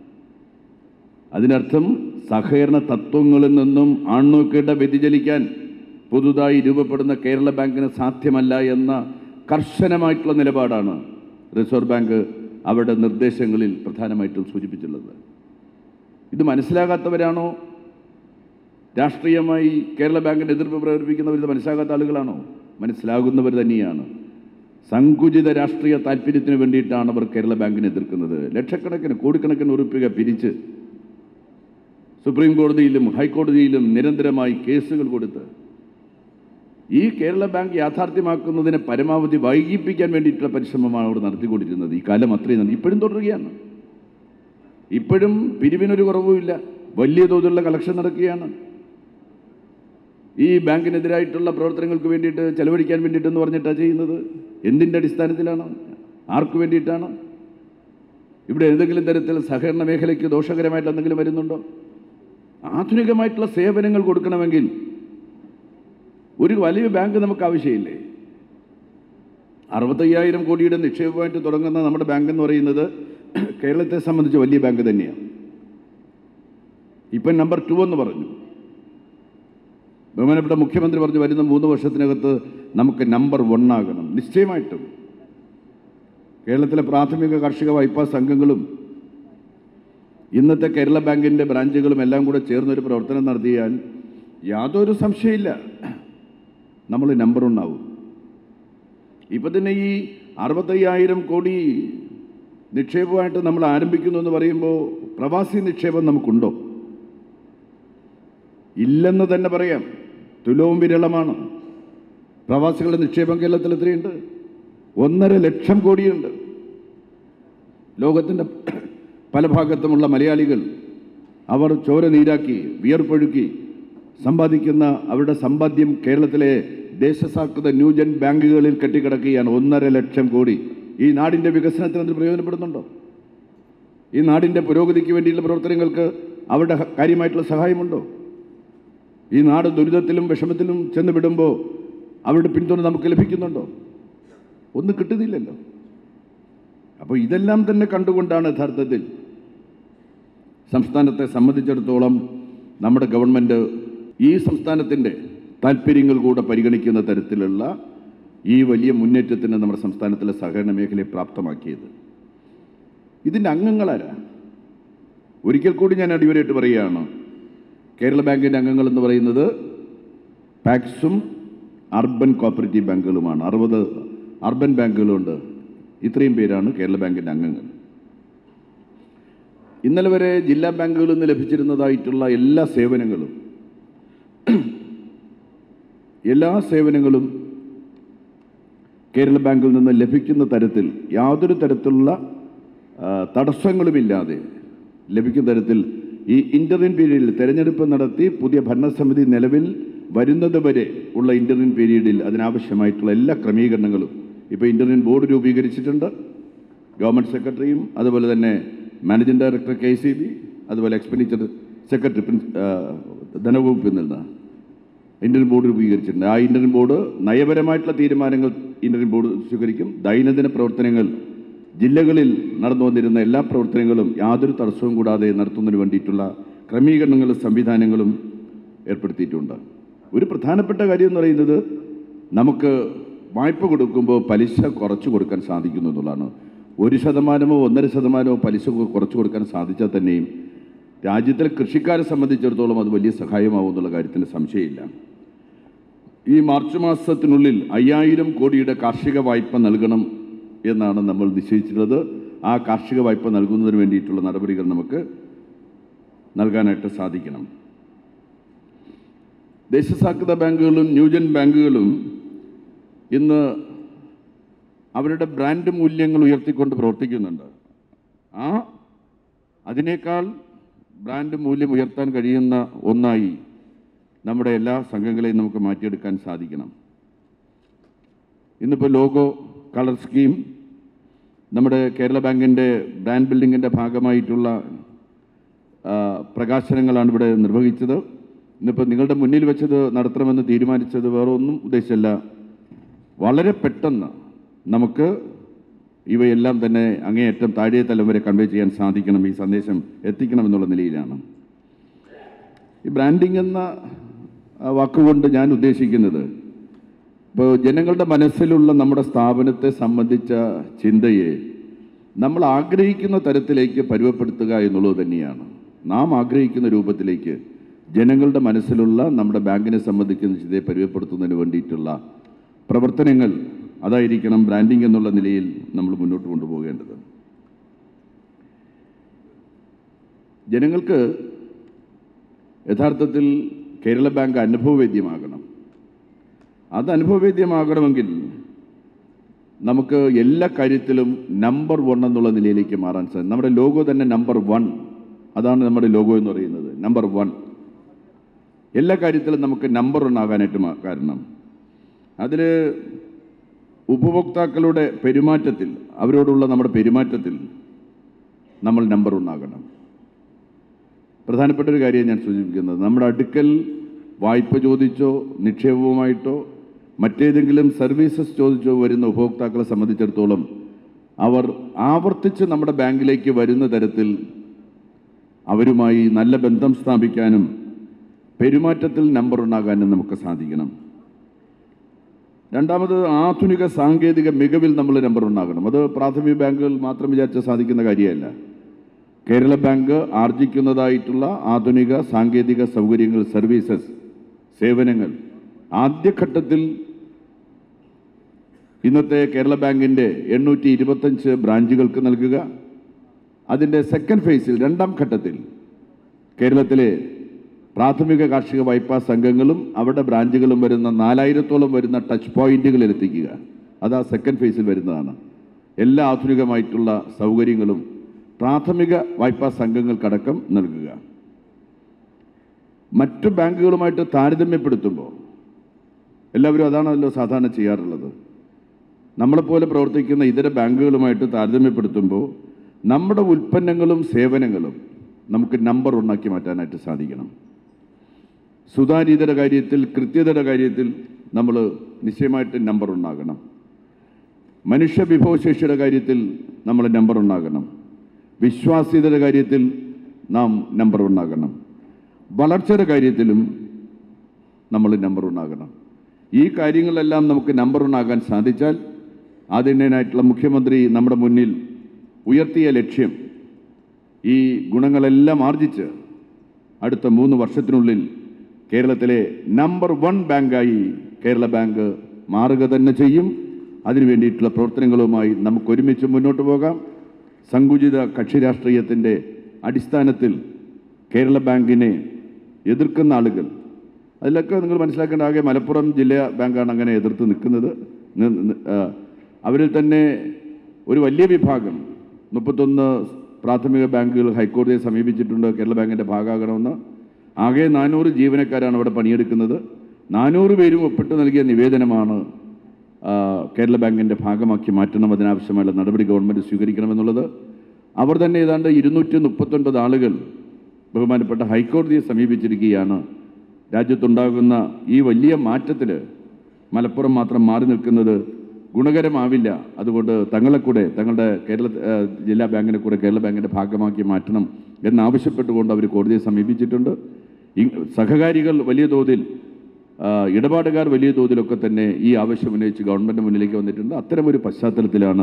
അതിനർത്ഥം സഹകരണ തത്വങ്ങളിൽ നിന്നും ആൺനോക്കിട വ്യതിചലിക്കാൻ പുതുതായി രൂപപ്പെടുന്ന കേരള ബാങ്കിന് സാധ്യമല്ല എന്ന കർശനമായിട്ടുള്ള നിലപാടാണ് റിസർവ് ബാങ്ക് അവരുടെ നിർദ്ദേശങ്ങളിൽ പ്രധാനമായിട്ടും സൂചിപ്പിച്ചിട്ടുള്ളത് ഇത് മനസ്സിലാകാത്തവരാണോ രാഷ്ട്രീയമായി കേരള ബാങ്കിന് എതിർപ്പ് പ്രകടിപ്പിക്കുന്നവർ ഇത് മനസ്സിലാകാത്ത ആളുകളാണോ മനസ്സിലാകുന്നവർ തന്നെയാണ് സങ്കുചിത രാഷ്ട്രീയ താല്പര്യത്തിന് വേണ്ടിയിട്ടാണ് അവർ കേരള ബാങ്കിനെ എതിർക്കുന്നത് ലക്ഷക്കണക്കിന് കോടിക്കണക്കിന് ഉറുപ്പിക പിരിച്ച് സുപ്രീം കോടതിയിലും ഹൈക്കോടതിയിലും നിരന്തരമായി കേസുകൾ കൊടുത്ത് ഈ കേരള ബാങ്ക് യാഥാർത്ഥ്യമാക്കുന്നതിനെ പരമാവധി വൈകിപ്പിക്കാൻ വേണ്ടിയിട്ടുള്ള പരിശ്രമമാണ് അവർ നടത്തിക്കൊണ്ടിരുന്നത് ഈ കാലം അത്രയും നന്ദി ഇപ്പോഴും തുടരുകയാണ് ഇപ്പോഴും പിരിവിനൊരു കുറവുമില്ല വലിയ തോതിലുള്ള കളക്ഷൻ നടക്കുകയാണ് ഈ ബാങ്കിനെതിരായിട്ടുള്ള പ്രവർത്തനങ്ങൾക്ക് വേണ്ടിയിട്ട് ചെലവഴിക്കാൻ വേണ്ടിയിട്ടെന്ന് പറഞ്ഞിട്ടാണ് ചെയ്യുന്നത് എന്തിൻ്റെ അടിസ്ഥാനത്തിലാണ് ആർക്ക് വേണ്ടിയിട്ടാണ് ഇവിടെ ഏതെങ്കിലും തരത്തിൽ സഹകരണ മേഖലയ്ക്ക് ദോഷകരമായിട്ട് എന്തെങ്കിലും വരുന്നുണ്ടോ ആധുനികമായിട്ടുള്ള സേവനങ്ങൾ കൊടുക്കണമെങ്കിൽ ഒരു വലിയ ബാങ്ക് നമുക്ക് ആവശ്യമില്ലേ അറുപത്തയ്യായിരം കോടിയുടെ നിക്ഷേപമായിട്ട് തുടങ്ങുന്ന നമ്മുടെ ബാങ്ക് എന്ന് പറയുന്നത് കേരളത്തെ സംബന്ധിച്ച് വലിയ ബാങ്ക് തന്നെയാണ് ഇപ്പം നമ്പർ ടു എന്ന് പറഞ്ഞു ബഹുമാനപ്പെട്ട മുഖ്യമന്ത്രി പറഞ്ഞു വരുന്ന മൂന്ന് വർഷത്തിനകത്ത് നമുക്ക് നമ്പർ വൺ ആകണം നിശ്ചയമായിട്ടും കേരളത്തിലെ പ്രാഥമിക കാർഷിക വായ്പാ സംഘങ്ങളും ഇന്നത്തെ കേരള ബാങ്കിൻ്റെ ബ്രാഞ്ചുകളും എല്ലാം കൂടെ ചേർന്നൊരു പ്രവർത്തനം നടത്തിയാൽ യാതൊരു സംശയമില്ല നമ്മൾ നമ്പർ ഒന്നാവും ഇപ്പം തന്നെ ഈ അറുപത്തയ്യായിരം കോടി നിക്ഷേപമായിട്ട് നമ്മൾ ആരംഭിക്കുന്നു എന്ന് പറയുമ്പോൾ പ്രവാസി നിക്ഷേപം നമുക്കുണ്ടോ ഇല്ലെന്ന് തന്നെ പറയാം തുലവും വിരളമാണ് പ്രവാസികളുടെ നിക്ഷേപം കേരളത്തിൽ എത്രയുണ്ട് ഒന്നര ലക്ഷം കോടിയുണ്ട് ലോകത്തിൻ്റെ പല ഭാഗത്തുമുള്ള മലയാളികൾ അവർ ചോര നീരാക്കി വിയർപ്പൊഴുക്കി സമ്പാദിക്കുന്ന അവരുടെ സമ്പാദ്യം കേരളത്തിലെ ദേശസാൽകൃത ന്യൂജൻ ബാങ്കുകളിൽ കെട്ടിക്കിടക്കുകയാണ് ഒന്നര ലക്ഷം കോടി ഈ നാടിൻ്റെ വികസനത്തിന് അത് പ്രയോജനപ്പെടുന്നുണ്ടോ ഈ നാടിൻ്റെ പുരോഗതിക്ക് വേണ്ടിയുള്ള പ്രവർത്തനങ്ങൾക്ക് അവരുടെ ഹ- കാര്യമായിട്ടുള്ള സഹായമുണ്ടോ ഈ നാട് ദുരിതത്തിലും വിഷമത്തിലും ചെന്ന് വിടുമ്പോൾ അവരുടെ പിന്തുണ നമുക്ക് ലഭിക്കുന്നുണ്ടോ ഒന്നും കിട്ടുന്നില്ലല്ലോ അപ്പോൾ ഇതെല്ലാം തന്നെ കണ്ടുകൊണ്ടാണ് യഥാർത്ഥത്തിൽ സംസ്ഥാനത്തെ സംബന്ധിച്ചിടത്തോളം നമ്മുടെ ഗവൺമെൻറ് ഈ സംസ്ഥാനത്തിൻ്റെ താല്പര്യങ്ങൾ കൂടെ പരിഗണിക്കുന്ന തരത്തിലുള്ള ഈ വലിയ മുന്നേറ്റത്തിന് നമ്മുടെ സംസ്ഥാനത്തിലെ സഹകരണ മേഖലയെ പ്രാപ്തമാക്കിയത് ഇതിൻ്റെ അംഗങ്ങളാരാ ഒരിക്കൽ കൂടി ഞാൻ അടിവരായിട്ട് പറയുകയാണ് കേരള ബാങ്കിൻ്റെ അംഗങ്ങൾ എന്ന് പറയുന്നത് പാക്സും അർബൻ കോപ്പറേറ്റീവ് ബാങ്കുകളുമാണ് അറുപത് അർബൻ ബാങ്കുകളുണ്ട് ഇത്രയും പേരാണ് കേരള ബാങ്കിൻ്റെ അംഗങ്ങൾ ഇന്നലെ വരെ ജില്ലാ ബാങ്കുകളിൽ നിന്ന് ലഭിച്ചിരുന്നതായിട്ടുള്ള എല്ലാ സേവനങ്ങളും എല്ലാ സേവനങ്ങളും കേരള ബാങ്കിൽ നിന്ന് ലഭിക്കുന്ന തരത്തിൽ യാതൊരു തരത്തിലുള്ള ആ, തടസ്സങ്ങളുമില്ലാതെ ലഭിക്കുന്ന തരത്തിൽ ഈ ഇൻ്റർവ്യൻ പീരീഡിൽ തെരഞ്ഞെടുപ്പ് നടത്തി പുതിയ ഭരണസമിതി നിലവിൽ വരുന്നത് വരെ ഉള്ള ഇൻ്റർവ്യൻ പീരീഡിൽ അതിനാവശ്യമായിട്ടുള്ള എല്ലാ ക്രമീകരണങ്ങളും ഇപ്പോൾ ഇൻ്റർവ്യൻ ബോർഡ് രൂപീകരിച്ചിട്ടുണ്ട് ഗവൺമെൻറ് സെക്രട്ടറിയും അതുപോലെ തന്നെ managing director K C B അതുപോലെ എക്സ്പെൻഡിച്ചർ സെക്രട്ടറി പ്രിൻസ് ആ, ധനവകുപ്പിൽ നിന്ന് ഇന്ത്യൻ ബോർഡ് രൂപീകരിച്ചിട്ടുണ്ട് ആ ഇന്ത്യൻ ബോർഡ് നയപരമായിട്ടുള്ള തീരുമാനങ്ങൾ ഇന്ത്യൻ ബോർഡ് സ്വീകരിക്കും ദൈനംദിന പ്രവർത്തനങ്ങൾ ജില്ലകളിൽ നടന്നു വന്നിരുന്ന എല്ലാ പ്രവർത്തനങ്ങളും യാതൊരു തടസ്സവും കൂടാതെ നടത്തുന്നതിന് വേണ്ടിയിട്ടുള്ള ക്രമീകരണങ്ങളും സംവിധാനങ്ങളും ഏർപ്പെടുത്തിയിട്ടുണ്ട് ഒരു പ്രധാനപ്പെട്ട കാര്യം എന്ന് പറയുന്നത് നമുക്ക് വായ്പ കൊടുക്കുമ്പോൾ പലിശ കുറച്ച് കൊടുക്കാൻ സാധിക്കുന്നു എന്നുള്ളതാണ് ഒരു ശതമാനമോ ഒന്നര ശതമാനമോ പലിശ കൊ- കുറച്ച് കൊടുക്കാൻ സാധിച്ചാൽ തന്നെയും രാജ്യത്തിലെ കൃഷിക്കാരെ സംബന്ധിച്ചിടത്തോളം അത് വലിയ സഹായമാവും എന്നുള്ള കാര്യത്തിന് സംശയമില്ല ഈ മാർച്ച് മാസത്തിനുള്ളിൽ അയ്യായിരം കോടിയുടെ കാർഷിക വായ്പ നൽകണം എന്നാണ് നമ്മൾ നിശ്ചയിച്ചിട്ടുള്ളത് ആ കാർഷിക വായ്പ നൽകുന്നതിന് വേണ്ടിയിട്ടുള്ള നടപടികൾ നമുക്ക് നൽകാനായിട്ട് സാധിക്കണം ദേശസാൽകൃത ബാങ്കുകളും ന്യൂജൻ ബാങ്കുകളും ഇന്ന് അവരുടെ ബ്രാൻഡ് മൂല്യങ്ങൾ ഉയർത്തിക്കൊണ്ട് പ്രവർത്തിക്കുന്നുണ്ട് ആ അതിനേക്കാൾ ബ്രാൻഡ് മൂല്യം ഉയർത്താൻ കഴിയുന്ന ഒന്നായി നമ്മുടെ എല്ലാ സംഘങ്ങളെയും നമുക്ക് മാറ്റിയെടുക്കാൻ സാധിക്കണം ഇന്നിപ്പോൾ ലോഗോ കളർ സ്കീം നമ്മുടെ കേരള ബാങ്കിൻ്റെ ബ്രാൻഡ് ബിൽഡിങ്ങിൻ്റെ ഭാഗമായിട്ടുള്ള ആ, പ്രകാശനങ്ങളാണ് ഇവിടെ നിർവഹിച്ചത് ഇന്നിപ്പോൾ നിങ്ങളുടെ മുന്നിൽ വെച്ചത് നടത്തണമെന്ന് തീരുമാനിച്ചത് വേറെ ഒന്നും ഉദ്ദേശിച്ചല്ല വളരെ പെട്ടെന്ന് നമുക്ക് ഇവയെല്ലാം തന്നെ അങ്ങേയറ്റം താഴെ തലം വരെ കൺവേ ചെയ്യാൻ സാധിക്കണം ഈ സന്ദേശം എത്തിക്കണം എന്നുള്ള നിലയിലാണ് ഈ ബ്രാൻഡിംഗ് എന്ന ആ, വാക്കുകൊണ്ട് ഞാൻ ഉദ്ദേശിക്കുന്നത് ഇപ്പോൾ ജനങ്ങളുടെ മനസ്സിലുള്ള നമ്മുടെ സ്ഥാപനത്തെ സംബന്ധിച്ച ചിന്തയെ നമ്മൾ ആഗ്രഹിക്കുന്ന തരത്തിലേക്ക് പരുവപ്പെടുത്തുക എന്നുള്ളത് തന്നെയാണ് നാം ആഗ്രഹിക്കുന്ന രൂപത്തിലേക്ക് ജനങ്ങളുടെ മനസ്സിലുള്ള നമ്മുടെ ബാങ്കിനെ സംബന്ധിക്കുന്ന ചിന്തയെ പരുവപ്പെടുത്തുന്നതിന് വേണ്ടിയിട്ടുള്ള പ്രവർത്തനങ്ങൾ അതായിരിക്കണം ബ്രാൻഡിംഗ് എന്നുള്ള നിലയിൽ നമ്മൾ മുന്നോട്ട് കൊണ്ടുപോകേണ്ടത് ജനങ്ങൾക്ക് യഥാർത്ഥത്തിൽ കേരള ബാങ്ക് അനുഭവവേദ്യമാകണം അത് അനുഭവവേദ്യമാകണമെങ്കിൽ നമുക്ക് എല്ലാ കാര്യത്തിലും നമ്പർ വൺ എന്നുള്ള നിലയിലേക്ക് മാറാൻ സാധിക്കും നമ്മുടെ ലോഗോ തന്നെ നമ്പർ വൺ അതാണ് നമ്മുടെ ലോഗോ എന്ന് പറയുന്നത് നമ്പർ വൺ എല്ലാ കാര്യത്തിലും നമുക്ക് നമ്പർ വൺ ആകാനായിട്ട് മാ- കാരണം അതിൽ ഉപഭോക്താക്കളുടെ പെരുമാറ്റത്തിൽ അവരോടുള്ള നമ്മുടെ പെരുമാറ്റത്തിൽ നമ്മൾ നമ്പർ വൺ ആകണം പ്രധാനപ്പെട്ട ഒരു കാര്യം ഞാൻ സൂചിപ്പിക്കുന്നത് നമ്മുടെ അടുക്കൽ വായ്പ ചോദിച്ചോ നിക്ഷേപവുമായിട്ടോ മറ്റേതെങ്കിലും സർവീസസ് ചോദിച്ചോ വരുന്ന ഉപഭോക്താക്കളെ സംബന്ധിച്ചിടത്തോളം അവർ ആവർത്തിച്ച് നമ്മുടെ ബാങ്കിലേക്ക് വരുന്ന തരത്തിൽ അവരുമായി നല്ല ബന്ധം സ്ഥാപിക്കാനും പെരുമാറ്റത്തിൽ നമ്പർ ഉണ്ടാകാനും നമുക്ക് സാധിക്കണം രണ്ടാമത് ആധുനിക സാങ്കേതിക മികവിൽ നമ്മൾ നമ്പർ ഉണ്ടാകണം അത് പ്രാഥമിക ബാങ്കുകൾ മാത്രം വിചാരിച്ച സാധിക്കുന്ന കാര്യമല്ല കേരള ബാങ്ക് ആർജിക്കുന്നതായിട്ടുള്ള ആധുനിക സാങ്കേതിക സൗകര്യങ്ങൾ സർവീസസ് സേവനങ്ങൾ ആദ്യഘട്ടത്തിൽ ഇന്നത്തെ കേരള ബാങ്കിൻ്റെ എണ്ണൂറ്റി ഇരുപത്തഞ്ച് ബ്രാഞ്ചുകൾക്ക് നൽകുക അതിൻ്റെ സെക്കൻഡ് ഫേസിൽ രണ്ടാം ഘട്ടത്തിൽ കേരളത്തിലെ പ്രാഥമിക കാർഷിക വായ്പാ സംഘങ്ങളും അവരുടെ ബ്രാഞ്ചുകളും വരുന്ന നാലായിരത്തോളം വരുന്ന ടച്ച് പോയിന്റുകളിൽ എത്തിക്കുക അത് ആ സെക്കൻഡ് ഫേസിൽ വരുന്നതാണ് എല്ലാ ആധുനികമായിട്ടുള്ള സൗകര്യങ്ങളും പ്രാഥമിക വായ്പാ സംഘങ്ങൾക്കടക്കം നൽകുക മറ്റു ബാങ്കുകളുമായിട്ട് താരതമ്യപ്പെടുത്തുമ്പോൾ എല്ലാവരും അതാണല്ലോ സാധാരണ ചെയ്യാറുള്ളത് നമ്മളെപ്പോലെ പ്രവർത്തിക്കുന്ന ഇതര ബാങ്കുകളുമായിട്ട് താരതമ്യപ്പെടുത്തുമ്പോൾ നമ്മുടെ ഉൽപ്പന്നങ്ങളും സേവനങ്ങളും നമുക്ക് നമ്പർ ഉണ്ടാക്കി മാറ്റാനായിട്ട് സാധിക്കണം സുതാര്യതയുടെ കാര്യത്തിൽ കൃത്യതയുടെ കാര്യത്തിൽ നമ്മൾ നിശ്ചയമായിട്ട് നമ്പർ ഉണ്ടാകണം മനുഷ്യ വിഭവശേഷിയുടെ കാര്യത്തിൽ നമ്മൾ നമ്പർ ഉണ്ടാകണം വിശ്വാസ്യതയുടെ കാര്യത്തിൽ നാം നമ്പർ ഉണ്ടാകണം വളർച്ചയുടെ കാര്യത്തിലും നമ്മൾ നമ്പർ ഉണ്ടാകണം ഈ കാര്യങ്ങളെല്ലാം നമുക്ക് നമ്പർ ഉണ്ടാകാൻ സാധിച്ചാൽ ആദ്യനായിട്ടുള്ള മുഖ്യമന്ത്രി നമ്മുടെ മുന്നിൽ ഉയർത്തിയ ലക്ഷ്യം ഈ ഗുണങ്ങളെല്ലാം ആർജിച്ച് അടുത്ത മൂന്ന് വർഷത്തിനുള്ളിൽ കേരളത്തിലെ നമ്പർ വൺ ബാങ്കായി കേരള ബാങ്ക് മാറുക തന്നെ ചെയ്യും അതിനു വേണ്ടിയിട്ടുള്ള പ്രവർത്തനങ്ങളുമായി നമുക്ക് ഒരുമിച്ച് മുന്നോട്ട് പോകാം സങ്കുചിത കക്ഷി രാഷ്ട്രീയത്തിൻ്റെ അടിസ്ഥാനത്തിൽ കേരള ബാങ്കിനെ എതിർക്കുന്ന ആളുകൾ അതിലൊക്കെ നിങ്ങൾ മനസ്സിലാക്കേണ്ട ആകെ മലപ്പുറം ജില്ലാ ബാങ്കാണ് അങ്ങനെ എതിർത്ത് നിൽക്കുന്നത് നി- നി- ആ, അവരിൽ തന്നെ ഒരു വലിയ വിഭാഗം മുപ്പത്തൊന്ന് പ്രാഥമിക ബാങ്കുകൾ ഹൈക്കോടതിയെ സമീപിച്ചിട്ടുണ്ട് കേരള ബാങ്കിൻ്റെ ഭാഗമാകണമെന്ന് ആകെ നാനൂറ് ജീവനക്കാരാണ് അവിടെ പണിയെടുക്കുന്നത് നാനൂറ് പേരും ഒപ്പിട്ട് നൽകിയ നിവേദനമാണ് ആ, കേരള ബാങ്കിൻ്റെ ഭാഗമാക്കി മാറ്റണം അതിനാവശ്യമായുള്ള നടപടി ഗവൺമെൻറ് സ്വീകരിക്കണമെന്നുള്ളത് അവർ തന്നെ ഏതാണ്ട് ഇരുന്നൂറ്റി മുപ്പത്തൊൻപത് ആളുകൾ ബഹുമാനപ്പെട്ട ഹൈക്കോടതിയെ സമീപിച്ചിരിക്കുകയാണ് രാജ്യത്തുണ്ടാകുന്ന ഈ വലിയ മാറ്റത്തിൽ മലപ്പുറം മാത്രം മാറി നിൽക്കുന്നത് ഗുണകരമാവില്ല അതുകൊണ്ട് തങ്ങളെ കൂടെ തങ്ങളുടെ കേരള ആ, ജില്ലാ ബാങ്കിനെ കൂടെ കേരള ബാങ്കിൻ്റെ ഭാഗമാക്കി മാറ്റണം എന്നാവശ്യപ്പെട്ടുകൊണ്ട് അവർ കോടതിയെ സമീപിച്ചിട്ടുണ്ട് ഈ സഹകാരികൾ വലിയ തോതിൽ ആ, ഇടപാടുകാർ വലിയ തോതിലൊക്കെ തന്നെ ഈ ആവശ്യം ഉന്നയിച്ച് ഗവൺമെൻറ് മുന്നിലേക്ക് വന്നിട്ടുണ്ട് അത്തരമൊരു പശ്ചാത്തലത്തിലാണ്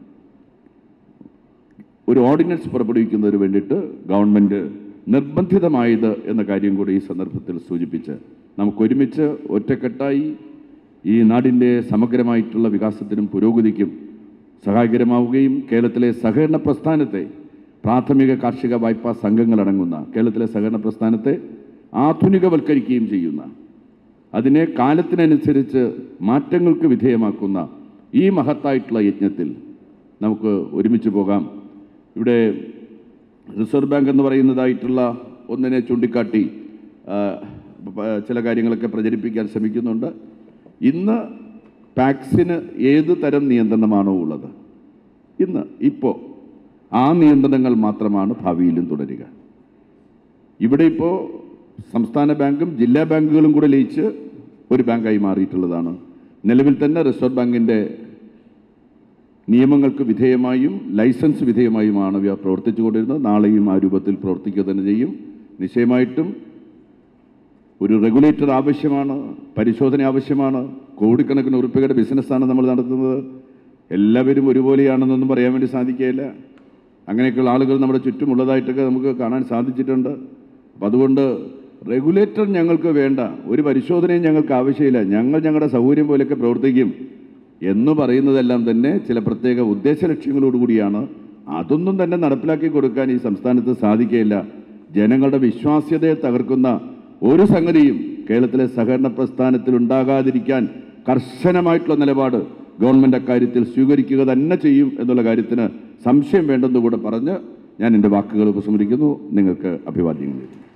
ഒരു ഓർഡിനൻസ് പുറപ്പെടുവിക്കുന്നതിന് വേണ്ടിയിട്ട് ഗവൺമെൻറ് നിർബന്ധിതമായത് എന്ന കാര്യം കൂടി ഈ സന്ദർഭത്തിൽ സൂചിപ്പിച്ച് നമുക്ക് ഒരുമിച്ച് ഒറ്റക്കെട്ടായി ഈ നാടിൻ്റെ സമഗ്രമായിട്ടുള്ള വികാസത്തിനും പുരോഗതിക്കും സഹായകരമാവുകയും കേരളത്തിലെ സഹകരണ പ്രസ്ഥാനത്തെ പ്രാഥമിക കാർഷിക വായ്പാ സംഘങ്ങളടങ്ങുന്ന കേരളത്തിലെ സഹകരണ പ്രസ്ഥാനത്തെ ആധുനികവൽക്കരിക്കുകയും ചെയ്യുന്ന അതിനെ കാലത്തിനനുസരിച്ച് മാറ്റങ്ങൾക്ക് വിധേയമാക്കുന്ന ഈ മഹത്തായിട്ടുള്ള യജ്ഞത്തിൽ നമുക്ക് ഒരുമിച്ച് പോകാം ഇവിടെ റിസർവ് ബാങ്ക് എന്ന് പറയുന്നതായിട്ടുള്ള ഒന്നിനെ ചൂണ്ടിക്കാട്ടി ആ, പ- ചില കാര്യങ്ങളൊക്കെ പ്രചരിപ്പിക്കാൻ ശ്രമിക്കുന്നുണ്ട് ഇന്ന് ടാക്സിന് ഏത് തരം നിയന്ത്രണമാണോ ഉള്ളത് ഇന്ന് ഇപ്പോൾ ആ നിയന്ത്രണങ്ങൾ മാത്രമാണ് ഭാവിയിലും തുടരുക ഇവിടെ ഇപ്പോൾ സംസ്ഥാന ബാങ്കും ജില്ലാ ബാങ്കുകളും കൂടെ ലയിച്ച് ഒരു ബാങ്കായി മാറിയിട്ടുള്ളതാണ് നിലവിൽ തന്നെ റിസർവ് ബാങ്കിൻ്റെ നിയമങ്ങൾക്ക് വിധേയമായും ലൈസൻസ് വിധേയമായുമാണ് ഇവ പ്രവർത്തിച്ചു കൊണ്ടിരുന്നത് നാളെയും ആ രൂപത്തിൽ പ്രവർത്തിക്കുക തന്നെ ചെയ്യും നിശ്ചയമായിട്ടും ഒരു റെഗുലേറ്റർ ആവശ്യമാണ് പരിശോധന ആവശ്യമാണ് കോടിക്കണക്കിന് ഉറുപ്പികയുടെ ബിസിനസ്സാണ് നമ്മൾ നടത്തുന്നത് എല്ലാവരും ഒരുപോലെയാണെന്നൊന്നും പറയാൻ വേണ്ടി സാധിക്കുകയില്ല അങ്ങനെയൊക്കെയുള്ള ആളുകൾ നമ്മുടെ ചുറ്റുമുള്ളതായിട്ടൊക്കെ നമുക്ക് കാണാൻ സാധിച്ചിട്ടുണ്ട് അപ്പം അതുകൊണ്ട് റെഗുലേറ്റർ ഞങ്ങൾക്ക് വേണ്ട ഒരു പരിശോധനയും ഞങ്ങൾക്ക് ആവശ്യമില്ല ഞങ്ങൾ ഞങ്ങളുടെ സൗകര്യം പോലെയൊക്കെ പ്രവർത്തിക്കും എന്ന് പറയുന്നതെല്ലാം തന്നെ ചില പ്രത്യേക ഉദ്ദേശ ലക്ഷ്യങ്ങളോടുകൂടിയാണ് അതൊന്നും തന്നെ നടപ്പിലാക്കി കൊടുക്കാൻ ഈ സംസ്ഥാനത്ത് സാധിക്കുകയില്ല ജനങ്ങളുടെ വിശ്വാസ്യതയെ തകർക്കുന്ന ഒരു സംഗതിയും കേരളത്തിലെ സഹകരണ പ്രസ്ഥാനത്തിൽ ഉണ്ടാകാതിരിക്കാൻ കർശനമായിട്ടുള്ള നിലപാട് ഗവൺമെൻറ് അക്കാര്യത്തിൽ സ്വീകരിക്കുക തന്നെ ചെയ്യും എന്നുള്ള കാര്യത്തിന് സംശയം വേണ്ടെന്ന് കൂടെ പറഞ്ഞ് ഞാൻ എൻ്റെ വാക്കുകൾ ഉപസംഹരിക്കുന്നു നിങ്ങൾക്ക് അഭിവാദ്യങ്ങൾ